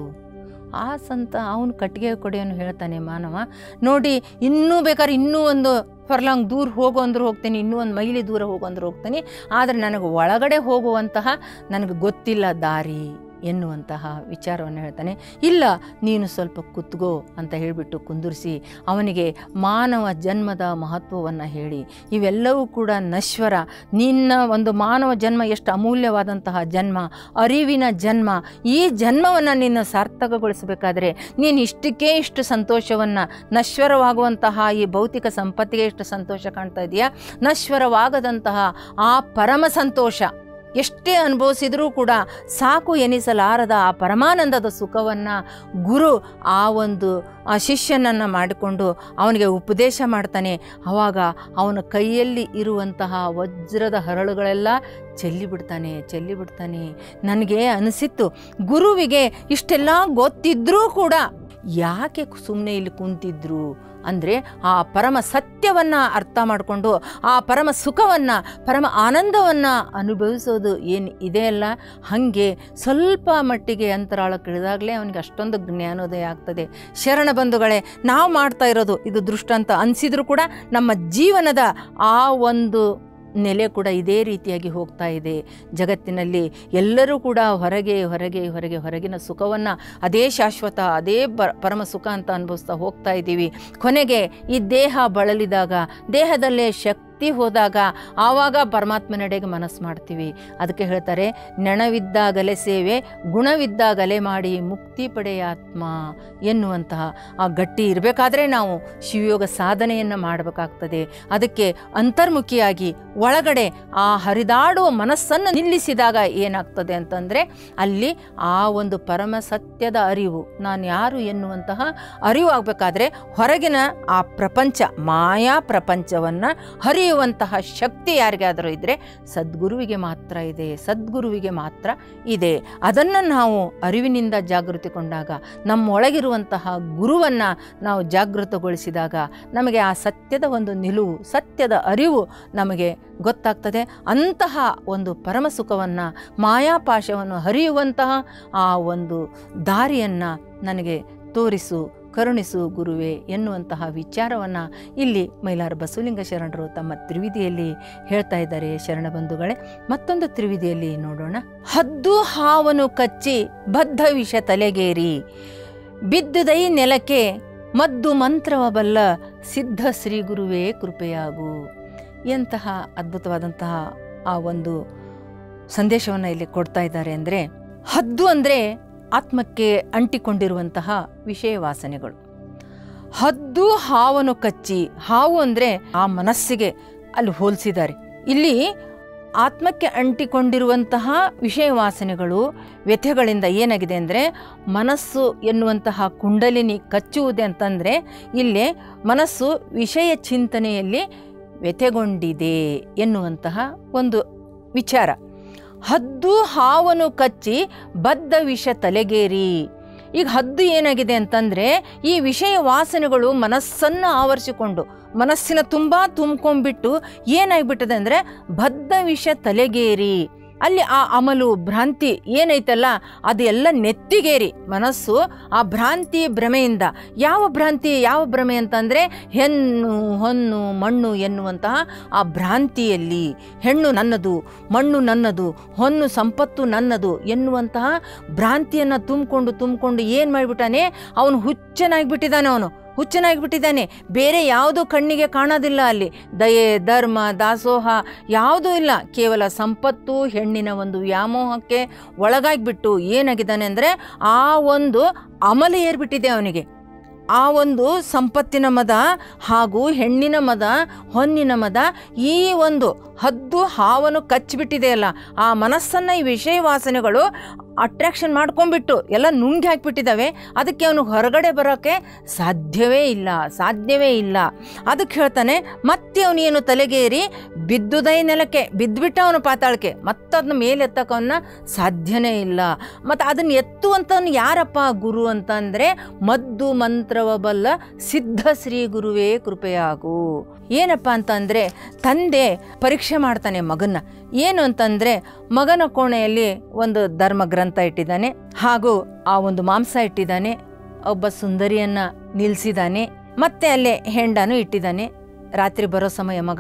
ಆ ಸಂತ ಅವನು ಕಟ್ಟಿಗೆ ಕೊಡೆಯನ್ನು ಹೇಳ್ತಾನೆ ಮಾನವ ನೋಡಿ ಇನ್ನೂ ಬೇಕಾದ್ರೆ ಇನ್ನೂ ಒಂದು ಫರ್ಲಾಂಗ್ ದೂರ ಹೋಗು ಅಂದ್ರೆ ಹೋಗ್ತೀನಿ ಇನ್ನೂ ಒಂದು ಮೈಲಿ ದೂರ ಹೋಗು ಅಂದ್ರೆ ಹೋಗ್ತೀನಿ ಆದರೆ ನನಗೆ ಒಳಗಡೆ ಹೋಗುವಂತಹ ನನಗೆ ಗೊತ್ತಿಲ್ಲ ದಾರಿ ಎನ್ನುವಂತಹ ವಿಚಾರವನ್ನು ಹೇಳ್ತಾನೆ ಇಲ್ಲ ನೀನು ಸ್ವಲ್ಪ ಕುತ್ಗೋ ಅಂತ ಹೇಳಿಬಿಟ್ಟು ಕುಂದುರಿಸಿ ಅವನಿಗೆ ಮಾನವ ಜನ್ಮದ ಮಹತ್ವವನ್ನು ಹೇಳಿ ಇವೆಲ್ಲವೂ ಕೂಡ ನಶ್ವರ ನಿನ್ನ ಒಂದು ಮಾನವ ಜನ್ಮ ಎಷ್ಟು ಅಮೂಲ್ಯವಾದಂತಹ ಜನ್ಮ ಅರಿವಿನ ಜನ್ಮ ಈ ಜನ್ಮವನ್ನು ನೀನು ಸಾರ್ಥಕಗೊಳಿಸಬೇಕಾದ್ರೆ ನೀನು ಇಷ್ಟಕ್ಕೆ ಇಷ್ಟು ಸಂತೋಷವನ್ನು ನಶ್ವರವಾಗುವಂತಹ ಈ ಭೌತಿಕ ಸಂಪತ್ತಿಗೆ ಇಷ್ಟು ಸಂತೋಷ ಕಾಣ್ತಾ ಇದೆಯಾ ನಶ್ವರವಾಗದಂತಹ ಆ ಪರಮ ಸಂತೋಷ ಎಷ್ಟೇ ಅನುಭವಿಸಿದರೂ ಕೂಡ ಸಾಕು ಎನಿಸಲಾರದ ಆ ಪರಮಾನಂದದ ಸುಖವನ್ನು ಗುರು ಆ ಒಂದು ಆ ಶಿಷ್ಯನನ್ನು ಮಾಡಿಕೊಂಡು ಅವನಿಗೆ ಉಪದೇಶ ಮಾಡ್ತಾನೆ ಆವಾಗ ಅವನ ಕೈಯಲ್ಲಿ ಇರುವಂತಹ ವಜ್ರದ ಹರಳುಗಳೆಲ್ಲ ಚೆಲ್ಲಿಬಿಡ್ತಾನೆ ಚೆಲ್ಲಿಬಿಡ್ತಾನೆ ನನಗೆ ಅನಿಸಿತ್ತು ಗುರುವಿಗೆ ಇಷ್ಟೆಲ್ಲ ಗೊತ್ತಿದ್ರೂ ಕೂಡ ಯಾಕೆ ಸುಮ್ಮನೆ ಇಲ್ಲಿ ಕುಂತಿದ್ರು ಅಂದರೆ ಆ ಪರಮ ಸತ್ಯವನ್ನು ಅರ್ಥ ಮಾಡಿಕೊಂಡು ಆ ಪರಮ ಸುಖವನ್ನು ಪರಮ ಆನಂದವನ್ನು ಅನುಭವಿಸೋದು ಏನು ಇದೆಯಲ್ಲ ಹಾಗೆ ಸ್ವಲ್ಪ ಮಟ್ಟಿಗೆ ಅಂತರಾಳಕ್ಕಿಳಿದಾಗಲೇ ಅವನಿಗೆ ಅಷ್ಟೊಂದು ಜ್ಞಾನೋದಯ ಆಗ್ತದೆ ಶರಣ ಬಂಧುಗಳೇ ನಾವು ಮಾಡ್ತಾ ಇರೋದು ಇದು ದೃಷ್ಟಾಂತ ಅನಿಸಿದ್ರು ಕೂಡ ನಮ್ಮ ಜೀವನದ ಆ ಒಂದು ನೆಲೆ ಕೂಡ ಇದೇ ರೀತಿಯಾಗಿ ಹೋಗ್ತಾ ಇದೆ ಜಗತ್ತಿನಲ್ಲಿ ಎಲ್ಲರೂ ಕೂಡ ಹೊರಗೆ ಹೊರಗೆ ಹೊರಗೆ ಹೊರಗಿನ ಸುಖವನ್ನು ಅದೇ ಶಾಶ್ವತ ಅದೇ ಬ ಪರಮ ಸುಖ ಅಂತ ಅನುಭವಿಸ್ತಾ ಹೋಗ್ತಾ ಇದ್ದೀವಿ ಕೊನೆಗೆ ಈ ದೇಹ ಬಳಲಿದಾಗ ದೇಹದಲ್ಲೇ ಶಕ್ತಿ ಹೋದಾಗ ಆವಾಗ ಪರಮಾತ್ಮನೆಡೆಗೆ ಮನಸ್ಸು ಮಾಡ್ತೀವಿ ಅದಕ್ಕೆ ಹೇಳ್ತಾರೆ ನೆಣವಿದ್ದಾಗಲೇ ಸೇವೆ ಗುಣವಿದ್ದಾಗಲೇ ಮಾಡಿ ಮುಕ್ತಿ ಪಡೆಯ ಆತ್ಮ ಎನ್ನುವಂತಹ ಆ ಗಟ್ಟಿ ಇರಬೇಕಾದ್ರೆ ನಾವು ಶಿವಯೋಗ ಸಾಧನೆಯನ್ನು ಮಾಡಬೇಕಾಗ್ತದೆ ಅದಕ್ಕೆ ಅಂತರ್ಮುಖಿಯಾಗಿ ಒಳಗಡೆ ಆ ಹರಿದಾಡುವ ಮನಸ್ಸನ್ನು ನಿಲ್ಲಿಸಿದಾಗ ಏನಾಗ್ತದೆ ಅಂತಂದರೆ ಅಲ್ಲಿ ಆ ಒಂದು ಪರಮ ಸತ್ಯದ ಅರಿವು ನಾನು ಯಾರು ಎನ್ನುವಂತಹ ಅರಿವು ಆಗಬೇಕಾದ್ರೆ ಹೊರಗಿನ ಆ ಪ್ರಪಂಚ ಮಾಯಾ ಪ್ರಪಂಚವನ್ನು ಹರಿಯುವಂತಹ ಶಕ್ತಿ ಯಾರಿಗಾದರೂ ಇದ್ದರೆ ಸದ್ಗುರುವಿಗೆ ಮಾತ್ರ ಇದೆ ಸದ್ಗುರುವಿಗೆ ಮಾತ್ರ ಇದೆ ಅದನ್ನು ನಾವು ಅರಿವಿನಿಂದ ಜಾಗೃತಿಗೊಂಡಾಗ ನಮ್ಮೊಳಗಿರುವಂತಹ ಗುರುವನ್ನು ನಾವು ಜಾಗೃತಗೊಳಿಸಿದಾಗ ನಮಗೆ ಆ ಸತ್ಯದ ಒಂದು ನಿಲುವು ಸತ್ಯದ ಅರಿವು ನಮಗೆ ಗೊತ್ತಾಗ್ತದೆ ಅಂತಹ ಒಂದು ಪರಮ ಸುಖವನ್ನು ಮಾಯಾಪಾಶವನ್ನು ಹರಿಯುವಂತಹ ಆ ಒಂದು ದಾರಿಯನ್ನು ನನಗೆ ತೋರಿಸು ಕರುಣಿಸು ಗುರುವೆ ಎನ್ನುವಂತಹ ವಿಚಾರವನ್ನು ಇಲ್ಲಿ ಮೈಲಾರ ಬಸವಲಿಂಗ ಶರಣರು ತಮ್ಮ ತ್ರಿವಿಧಿಯಲ್ಲಿ ಹೇಳ್ತಾ ಇದ್ದಾರೆ ಶರಣ ಬಂಧುಗಳೇ ಮತ್ತೊಂದು ತ್ರಿವಿಧಿಯಲ್ಲಿ ನೋಡೋಣ ಹದ್ದು ಹಾವನು ಕಚ್ಚಿ ಬದ್ಧ ವಿಷ ತಲೆಗೇರಿ ಬಿದ್ದುದೈ ನೆಲಕ್ಕೆ ಮದ್ದು ಮಂತ್ರವ ಬಲ್ಲ ಸಿದ್ಧ ಶ್ರೀ ಗುರುವೇ ಕೃಪೆಯಾಗು ಎಂತಹ ಅದ್ಭುತವಾದಂತಹ ಆ ಒಂದು ಸಂದೇಶವನ್ನು ಇಲ್ಲಿ ಕೊಡ್ತಾ ಇದ್ದಾರೆ ಅಂದರೆ ಹದ್ದು ಅಂದರೆ ಆತ್ಮಕ್ಕೆ ಅಂಟಿಕೊಂಡಿರುವಂತಹ ವಿಷಯ ವಾಸನೆಗಳು ಹದ್ದು ಹಾವನ್ನು ಕಚ್ಚಿ ಹಾವು ಅಂದರೆ ಆ ಮನಸ್ಸಿಗೆ ಅಲ್ಲಿ ಹೋಲಿಸಿದ್ದಾರೆ ಇಲ್ಲಿ ಆತ್ಮಕ್ಕೆ ಅಂಟಿಕೊಂಡಿರುವಂತಹ ವಿಷಯ ವಾಸನೆಗಳು ವ್ಯಥೆಗಳಿಂದ ಏನಾಗಿದೆ ಅಂದರೆ ಮನಸ್ಸು ಎನ್ನುವಂತಹ ಕುಂಡಲಿನಿ ಕಚ್ಚುವುದೇ ಅಂತಂದರೆ ಇಲ್ಲಿ ಮನಸ್ಸು ವಿಷಯ ಚಿಂತನೆಯಲ್ಲಿ ವ್ಯಥೆಗೊಂಡಿದೆ ಎನ್ನುವಂತಹ ಒಂದು ವಿಚಾರ ಹದ್ದು ಹಾವನ್ನು ಕಚ್ಚಿ ಬದ್ಧ ವಿಷ ತಲೆಗೇರಿ ಈಗ ಹದ್ದು ಏನಾಗಿದೆ ಅಂತಂದರೆ ಈ ವಿಷಯ ವಾಸನೆಗಳು ಮನಸ್ಸನ್ನು ಆವರಿಸಿಕೊಂಡು ಮನಸ್ಸಿನ ತುಂಬ ತುಂಬ್ಕೊಂಡ್ಬಿಟ್ಟು ಏನಾಗ್ಬಿಟ್ಟದೆ ಅಂದರೆ ಬದ್ಧ ವಿಷ ತಲೆಗೇರಿ ಅಲ್ಲಿ ಆ ಅಮಲು ಭ್ರಾಂತಿ ಏನೈತಲ್ಲ ಅದು ಎಲ್ಲ ನೆತ್ತಿಗೇರಿ ಮನಸ್ಸು ಆ ಭ್ರಾಂತಿ ಭ್ರಮೆಯಿಂದ ಯಾವ ಭ್ರಾಂತಿ ಯಾವ ಭ್ರಮೆ ಅಂತಂದರೆ ಹೆಣ್ಣು ಹೊನ್ನು ಮಣ್ಣು ಎನ್ನುವಂತಹ ಆ ಭ್ರಾಂತಿಯಲ್ಲಿ ಹೆಣ್ಣು ನನ್ನದು ಮಣ್ಣು ನನ್ನದು ಹೊನ್ನು ಸಂಪತ್ತು ನನ್ನದು ಎನ್ನುವಂತಹ ಭ್ರಾಂತಿಯನ್ನು ತುಂಬಿಕೊಂಡು ತುಂಬಿಕೊಂಡು ಏನು ಮಾಡಿಬಿಟ್ಟಾನೆ ಅವನು ಹುಚ್ಚನಾಗಿಬಿಟ್ಟಿದ್ದಾನೆ ಅವನು ಹುಚ್ಚನಾಗಿಬಿಟ್ಟಿದ್ದಾನೆ ಬೇರೆ ಯಾವುದು ಕಣ್ಣಿಗೆ ಕಾಣೋದಿಲ್ಲ ಅಲ್ಲಿ ದಯೆ ಧರ್ಮ ದಾಸೋಹ ಯಾವುದೂ ಇಲ್ಲ ಕೇವಲ ಸಂಪತ್ತು ಹೆಣ್ಣಿನ ಒಂದು ವ್ಯಾಮೋಹಕ್ಕೆ ಒಳಗಾಗಿಬಿಟ್ಟು ಏನಾಗಿದ್ದಾನೆ ಅಂದರೆ ಆ ಒಂದು ಅಮಲ ಏರ್ಬಿಟ್ಟಿದೆ ಅವನಿಗೆ ಆ ಒಂದು ಸಂಪತ್ತಿನ ಮದ ಹಾಗೂ ಹೆಣ್ಣಿನ ಮದ ಹೊನ್ನಿನ ಮದ ಈ ಒಂದು ಹದ್ದು ಹಾವನ್ನು ಕಚ್ಚಿಬಿಟ್ಟಿದೆಯಲ್ಲ ಆ ಮನಸ್ಸನ್ನು ಈ ವಿಷಯ ವಾಸನೆಗಳು ಅಟ್ರಾಕ್ಷನ್ ಮಾಡ್ಕೊಂಡ್ಬಿಟ್ಟು ಎಲ್ಲ ನುಂಗಿ ಹಾಕಿಬಿಟ್ಟಿದ್ದಾವೆ ಅದಕ್ಕೆ ಅವನು ಹೊರಗಡೆ ಬರೋಕ್ಕೆ ಸಾಧ್ಯವೇ ಇಲ್ಲ ಸಾಧ್ಯವೇ ಇಲ್ಲ ಅದಕ್ಕೆ ಹೇಳ್ತಾನೆ ಮತ್ತೆ ಅವನೇನು ತಲೆಗೇರಿ ಬಿದ್ದುದೈ ನೆಲಕ್ಕೆ ಬಿದ್ದುಬಿಟ್ಟ ಅವನು ಪಾತಾಳಕ್ಕೆ ಮತ್ತೆ ಅದನ್ನ ಮೇಲೆ ಎತ್ತಕ್ಕವನ್ನ ಸಾಧ್ಯನೇ ಇಲ್ಲ ಮತ್ತು ಅದನ್ನು ಎತ್ತುವಂಥವ್ನು ಯಾರಪ್ಪ ಗುರು ಅಂತಂದರೆ ಮದ್ದು ಮಂತ್ರವ ಬಲ್ಲ ಸಿದ್ಧ ಶ್ರೀ ಗುರುವೇ ಕೃಪೆಯಾಗು ಏನಪ್ಪ ಅಂತಂದರೆ ತಂದೆ ಪರೀಕ್ಷೆ ಮಾಡ್ತಾನೆ ಮಗನ್ನ ಏನು ಅಂತಂದರೆ ಮಗನ ಕೋಣೆಯಲ್ಲಿ ಒಂದು ಧರ್ಮ ಗ್ರಂಥ ಇಟ್ಟಿದ್ದಾನೆ ಹಾಗೂ ಆ ಒಂದು ಮಾಂಸ ಇಟ್ಟಿದ್ದಾನೆ ಒಬ್ಬ ಸುಂದರಿಯನ್ನು ನಿಲ್ಲಿಸಿದ್ದಾನೆ ಮತ್ತೆ ಅಲ್ಲೇ ಹೆಂಡನು ಇಟ್ಟಿದ್ದಾನೆ ರಾತ್ರಿ ಬರೋ ಸಮಯ ಮಗ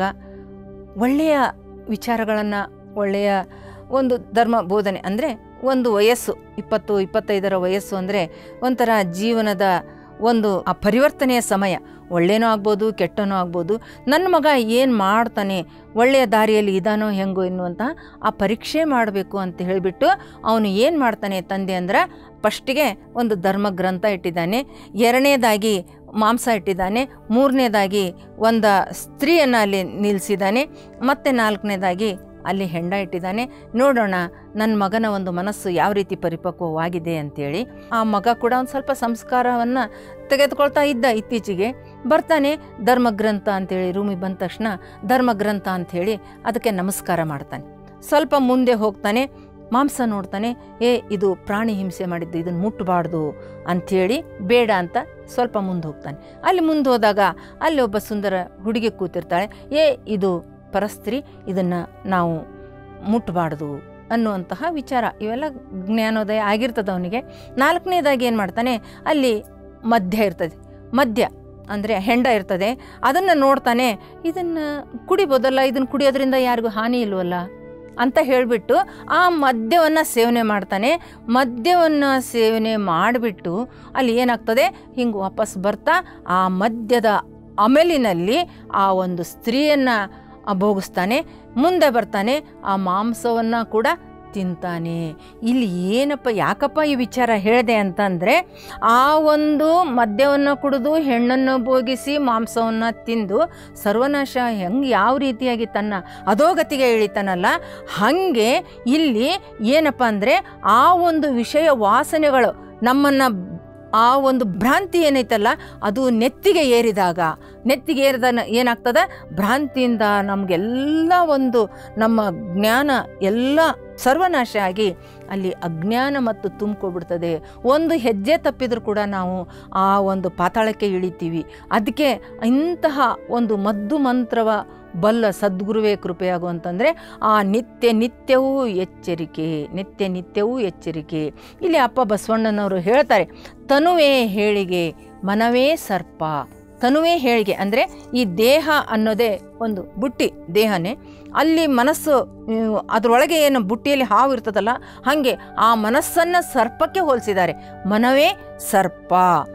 ಒಳ್ಳೆಯ ವಿಚಾರಗಳನ್ನು ಒಳ್ಳೆಯ ಒಂದು ಧರ್ಮ ಬೋಧನೆ ಅಂದರೆ ಒಂದು ವಯಸ್ಸು ಇಪ್ಪತ್ತು ಇಪ್ಪತ್ತೈದರ ವಯಸ್ಸು ಅಂದರೆ ಒಂಥರ ಜೀವನದ ಒಂದು ಆ ಪರಿವರ್ತನೆಯ ಸಮಯ ಒಳ್ಳೆಯನೂ ಆಗ್ಬೋದು ಕೆಟ್ಟನೂ ಆಗ್ಬೋದು ನನ್ನ ಮಗ ಏನು ಮಾಡ್ತಾನೆ ಒಳ್ಳೆಯ ದಾರಿಯಲ್ಲಿ ಇದಾನೋ ಹೆಂಗೋ ಎನ್ನುವಂತಹ ಆ ಪರೀಕ್ಷೆ ಮಾಡಬೇಕು ಅಂತ ಹೇಳಿಬಿಟ್ಟು ಅವನು ಏನು ಮಾಡ್ತಾನೆ ತಂದೆ ಅಂದ್ರೆ ಫಸ್ಟಿಗೆ ಒಂದು ಧರ್ಮ ಗ್ರಂಥ ಇಟ್ಟಿದ್ದಾನೆ ಎರಡನೇದಾಗಿ ಮಾಂಸ ಇಟ್ಟಿದ್ದಾನೆ ಮೂರನೇದಾಗಿ ಒಂದು ಸ್ತ್ರೀಯನ್ನು ಅಲ್ಲಿ ನಿಲ್ಲಿಸಿದ್ದಾನೆ ಮತ್ತು ನಾಲ್ಕನೇದಾಗಿ ಅಲ್ಲಿ ಹೆಂಡ ಇಟ್ಟಿದ್ದಾನೆ ನೋಡೋಣ ನನ್ನ ಮಗನ ಒಂದು ಮನಸ್ಸು ಯಾವ ರೀತಿ ಪರಿಪಕ್ವವಾಗಿದೆ ಅಂತೇಳಿ ಆ ಮಗ ಕೂಡ ಒಂದು ಸ್ವಲ್ಪ ಸಂಸ್ಕಾರವನ್ನು ತೆಗೆದುಕೊಳ್ತಾ ಇದ್ದ ಇತ್ತೀಚೆಗೆ ಬರ್ತಾನೆ ಧರ್ಮಗ್ರಂಥ ಅಂತೇಳಿ ರೂಮಿಗೆ ಬಂದ ತಕ್ಷಣ ಧರ್ಮಗ್ರಂಥ ಅಂಥೇಳಿ ಅದಕ್ಕೆ ನಮಸ್ಕಾರ ಮಾಡ್ತಾನೆ ಸ್ವಲ್ಪ ಮುಂದೆ ಹೋಗ್ತಾನೆ ಮಾಂಸ ನೋಡ್ತಾನೆ ಏ ಇದು ಪ್ರಾಣಿ ಹಿಂಸೆ ಮಾಡಿದ್ದು ಇದನ್ನು ಮುಟ್ಟಬಾರ್ದು ಅಂಥೇಳಿ ಬೇಡ ಅಂತ ಸ್ವಲ್ಪ ಮುಂದೆ ಹೋಗ್ತಾನೆ ಅಲ್ಲಿ ಮುಂದೆ ಹೋದಾಗ ಅಲ್ಲಿ ಒಬ್ಬ ಸುಂದರ ಹುಡುಗಿ ಕೂತಿರ್ತಾಳೆ ಏ ಇದು ಪರಸ್ತ್ರೀ ಇದನ್ನು ನಾವು ಮುಟ್ಟಬಾರ್ದು ಅನ್ನುವಂತಹ ವಿಚಾರ ಇವೆಲ್ಲ ಜ್ಞಾನೋದಯ ಆಗಿರ್ತದೆ ಅವನಿಗೆ ನಾಲ್ಕನೇದಾಗಿ ಏನು ಮಾಡ್ತಾನೆ ಅಲ್ಲಿ ಮದ್ಯ ಇರ್ತದೆ ಮದ್ಯ ಅಂದರೆ ಹೆಂಡ ಇರ್ತದೆ ಅದನ್ನು ನೋಡ್ತಾನೆ ಇದನ್ನು ಕುಡಿಬೋದಲ್ಲ ಇದನ್ನು ಕುಡಿಯೋದ್ರಿಂದ ಯಾರಿಗೂ ಹಾನಿ ಇಲ್ವಲ್ಲ ಅಂತ ಹೇಳಿಬಿಟ್ಟು ಆ ಮದ್ಯವನ್ನು ಸೇವನೆ ಮಾಡ್ತಾನೆ ಮದ್ಯವನ್ನು ಸೇವನೆ ಮಾಡಿಬಿಟ್ಟು ಅಲ್ಲಿ ಏನಾಗ್ತದೆ ಹಿಂಗೆ ವಾಪಸ್ ಬರ್ತಾ ಆ ಮದ್ಯದ ಅಮಲಿನಲ್ಲಿ ಆ ಒಂದು ಸ್ತ್ರೀಯನ್ನು ಭೋಗಿಸ್ತಾನೆ ಮುಂದೆ ಬರ್ತಾನೆ ಆ ಮಾಂಸವನ್ನು ಕೂಡ ತಿಂತಾನೆ ಇಲ್ಲಿ ಏನಪ್ಪ ಯಾಕಪ್ಪ ಈ ವಿಚಾರ ಹೇಳಿದೆ ಅಂತಂದರೆ ಆ ಒಂದು ಮದ್ಯವನ್ನು ಕುಡಿದು ಹೆಣ್ಣನ್ನು ಭೋಗಿಸಿ ಮಾಂಸವನ್ನು ತಿಂದು ಸರ್ವನಾಶ ಹೆಂಗೆ ಯಾವ ರೀತಿಯಾಗಿ ತನ್ನ ಅಧೋಗತಿಗೆ ಇಳಿತಾನಲ್ಲ ಹಾಗೆ ಇಲ್ಲಿ ಏನಪ್ಪ ಅಂದರೆ ಆ ಒಂದು ವಿಷಯ ವಾಸನೆಗಳು ನಮ್ಮನ್ನು ಆ ಒಂದು ಭ್ರಾಂತಿ ಏನೈತಲ್ಲ ಅದು ನೆತ್ತಿಗೆ ಏರಿದಾಗ ನೆತ್ತಿಗೆ ಏರಿದ ಏನಾಗ್ತದೆ ಭ್ರಾಂತಿಯಿಂದ ನಮಗೆಲ್ಲ ಒಂದು ನಮ್ಮ ಜ್ಞಾನ ಎಲ್ಲ ಸರ್ವನಾಶ ಆಗಿ ಅಲ್ಲಿ ಅಜ್ಞಾನ ಮತ್ತು ತುಂಬ್ಕೊಬಿಡ್ತದೆ ಒಂದು ಹೆಜ್ಜೆ ತಪ್ಪಿದರೂ ಕೂಡ ನಾವು ಆ ಒಂದು ಪಾತಾಳಕ್ಕೆ ಇಳಿತೀವಿ ಅದಕ್ಕೆ ಇಂತಹ ಒಂದು ಮದ್ದು ಮಂತ್ರವ ಬಲ್ಲ ಸದ್ಗುರುವೇ ಕೃಪೆಯಾಗು ಅಂತಂದರೆ ಆ ನಿತ್ಯ ನಿತ್ಯವೂ ಎಚ್ಚರಿಕೆ ನಿತ್ಯ ನಿತ್ಯವೂ ಎಚ್ಚರಿಕೆ ಇಲ್ಲಿ ಅಪ್ಪ ಬಸವಣ್ಣನವರು ಹೇಳ್ತಾರೆ ತನುವೇ ಹೇಳಿಗೆ ಮನವೇ ಸರ್ಪ ತನುವೇ ಹೇಳಿಗೆ ಅಂದರೆ ಈ ದೇಹ ಅನ್ನೋದೇ ಒಂದು ಬುಟ್ಟಿ ದೇಹನೇ ಅಲ್ಲಿ ಮನಸ್ಸು ಇವ್, ಅದರೊಳಗೆ ಏನು ಬುಟ್ಟಿಯಲ್ಲಿ ಹಾವು ಇರ್ತದಲ್ಲ ಹಾಗೆ ಆ ಮನಸ್ಸನ್ನು ಸರ್ಪಕ್ಕೆ ಹೋಲಿಸಿದ್ದಾರೆ ಮನವೇ ಸರ್ಪ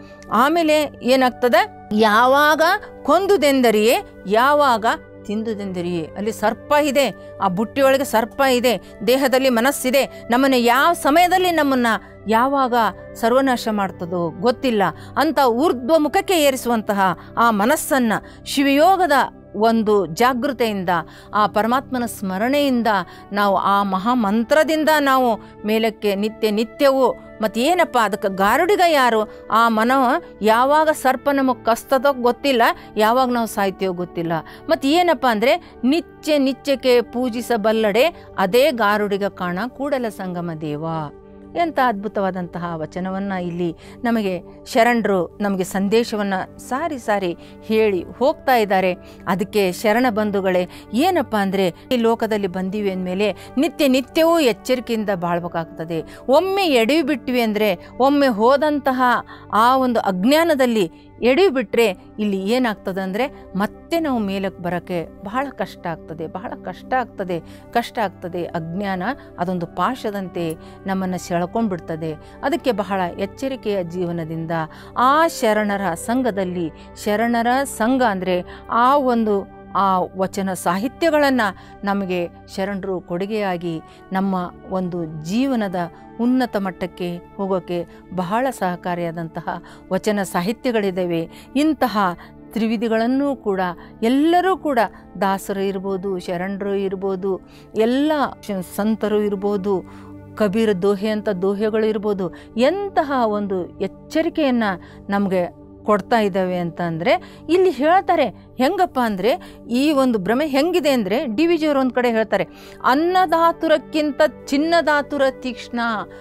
ಆಮೇಲೆ ಏನಾಗ್ತದೆ ಯಾವಾಗ ಕೊಂದುದೆಂದರಿಯೇ ಯಾವಾಗ ತಿಂದುದೆಂದರಿಯೇ ಅಲ್ಲಿ ಸರ್ಪ ಇದೆ ಆ ಬುಟ್ಟಿಯೊಳಗೆ ಸರ್ಪ ಇದೆ ದೇಹದಲ್ಲಿ ಮನಸ್ಸಿದೆ ನಮ್ಮನ್ನು ಯಾವ ಸಮಯದಲ್ಲಿ ನಮ್ಮನ್ನು ಯಾವಾಗ ಸರ್ವನಾಶ ಮಾಡ್ತದೋ ಗೊತ್ತಿಲ್ಲ ಅಂತ ಊರ್ಧ್ವ ಮುಖಕ್ಕೆ ಏರಿಸುವಂತಹ ಆ ಮನಸ್ಸನ್ನು ಶಿವಯೋಗದ ಒಂದು ಜಾಗೃತೆಯಿಂದ ಆ ಪರಮಾತ್ಮನ ಸ್ಮರಣೆಯಿಂದ ನಾವು ಆ ಮಹಾಮಂತ್ರದಿಂದ ನಾವು ಮೇಲಕ್ಕೆ ನಿತ್ಯ ನಿತ್ಯವೂ ಮತ್ತು ಏನಪ್ಪ ಅದಕ್ಕೆ ಗಾರುಡಿಗ ಯಾರು ಆ ಮನ ಯಾವಾಗ ಸರ್ಪ ನಮಗೆ ಕಸ್ತದೋ ಗೊತ್ತಿಲ್ಲ ಯಾವಾಗ ನಾವು ಸಾಯ್ತೀವೋ ಗೊತ್ತಿಲ್ಲ ಮತ್ತು ಏನಪ್ಪ ಅಂದರೆ ನಿತ್ಯ ನಿತ್ಯಕ್ಕೆ ಪೂಜಿಸಬಲ್ಲಡೆ ಅದೇ ಗಾರುಡಿಗ ಕಾಣ ಕೂಡಲ ಸಂಗಮ ದೇವ ಎಂಥ ಅದ್ಭುತವಾದಂತಹ ವಚನವನ್ನು ಇಲ್ಲಿ ನಮಗೆ ಶರಣರು ನಮಗೆ ಸಂದೇಶವನ್ನು ಸಾರಿ ಸಾರಿ ಹೇಳಿ ಹೋಗ್ತಾ ಇದ್ದಾರೆ ಅದಕ್ಕೆ ಶರಣ ಬಂಧುಗಳೇ ಏನಪ್ಪ ಅಂದರೆ ಈ ಲೋಕದಲ್ಲಿ ಬಂದೀವಿ ಅಂದಮೇಲೆ ನಿತ್ಯ ನಿತ್ಯವೂ ಎಚ್ಚರಿಕೆಯಿಂದ ಬಾಳ್ಬೇಕಾಗ್ತದೆ ಒಮ್ಮೆ ಎಡೆಯು ಬಿಟ್ವಿ ಅಂದರೆ ಒಮ್ಮೆ ಹೋದಂತಹ ಆ ಒಂದು ಅಜ್ಞಾನದಲ್ಲಿ ಎಡೆಯು ಬಿಟ್ಟರೆ ಇಲ್ಲಿ ಏನಾಗ್ತದೆ ಅಂದರೆ ಮತ್ತೆ ನಾವು ಮೇಲಕ್ಕೆ ಬರೋಕ್ಕೆ ಬಹಳ ಕಷ್ಟ ಆಗ್ತದೆ ಬಹಳ ಕಷ್ಟ ಆಗ್ತದೆ ಕಷ್ಟ ಆಗ್ತದೆ ಅಜ್ಞಾನ ಅದೊಂದು ಪಾಶದಂತೆ ನಮ್ಮನ್ನು ಸೆಳ್ಕೊಂಡ್ಬಿಡ್ತದೆ ಅದಕ್ಕೆ ಬಹಳ ಎಚ್ಚರಿಕೆಯ ಜೀವನದಿಂದ ಆ ಶರಣರ ಸಂಘದಲ್ಲಿ ಶರಣರ ಸಂಘ ಅಂದರೆ ಆ ಒಂದು ಆ ವಚನ ಸಾಹಿತ್ಯಗಳನ್ನು ನಮಗೆ ಶರಣರು ಕೊಡುಗೆಯಾಗಿ ನಮ್ಮ ಒಂದು ಜೀವನದ ಉನ್ನತ ಮಟ್ಟಕ್ಕೆ ಹೋಗೋಕ್ಕೆ ಬಹಳ ಸಹಕಾರಿಯಾದಂತಹ ವಚನ ಸಾಹಿತ್ಯಗಳಿದ್ದಾವೆ ಇಂತಹ ತ್ರಿವಿಧಿಗಳನ್ನೂ ಕೂಡ ಎಲ್ಲರೂ ಕೂಡ ದಾಸರು ಇರ್ಬೋದು ಶರಣರು ಇರ್ಬೋದು ಎಲ್ಲ ಶ- ಸಂತರು ಇರ್ಬೋದು ಕಬೀರ್ ದೋಹೆ ಅಂತ ದೋಹೆಗಳು ಇರ್ಬೋದು ಎಂತಹ ಒಂದು ಎಚ್ಚರಿಕೆಯನ್ನು ನಮಗೆ ಕೊಡ್ತಾ ಇದ್ದಾವೆ ಅಂತ ಅಂದರೆ ಇಲ್ಲಿ ಹೇಳ್ತಾರೆ ಹೆಂಗಪ್ಪ ಅಂದರೆ ಈ ಒಂದು ಭ್ರಮೆ ಹೆಂಗಿದೆ ಅಂದರೆ ಡಿ ವಿ ಜಿಯವರು ಒಂದು ಕಡೆ ಹೇಳ್ತಾರೆ ಅನ್ನದಾತುರಕ್ಕಿಂತ ಚಿನ್ನದಾತುರ ತೀಕ್ಷ್ಣ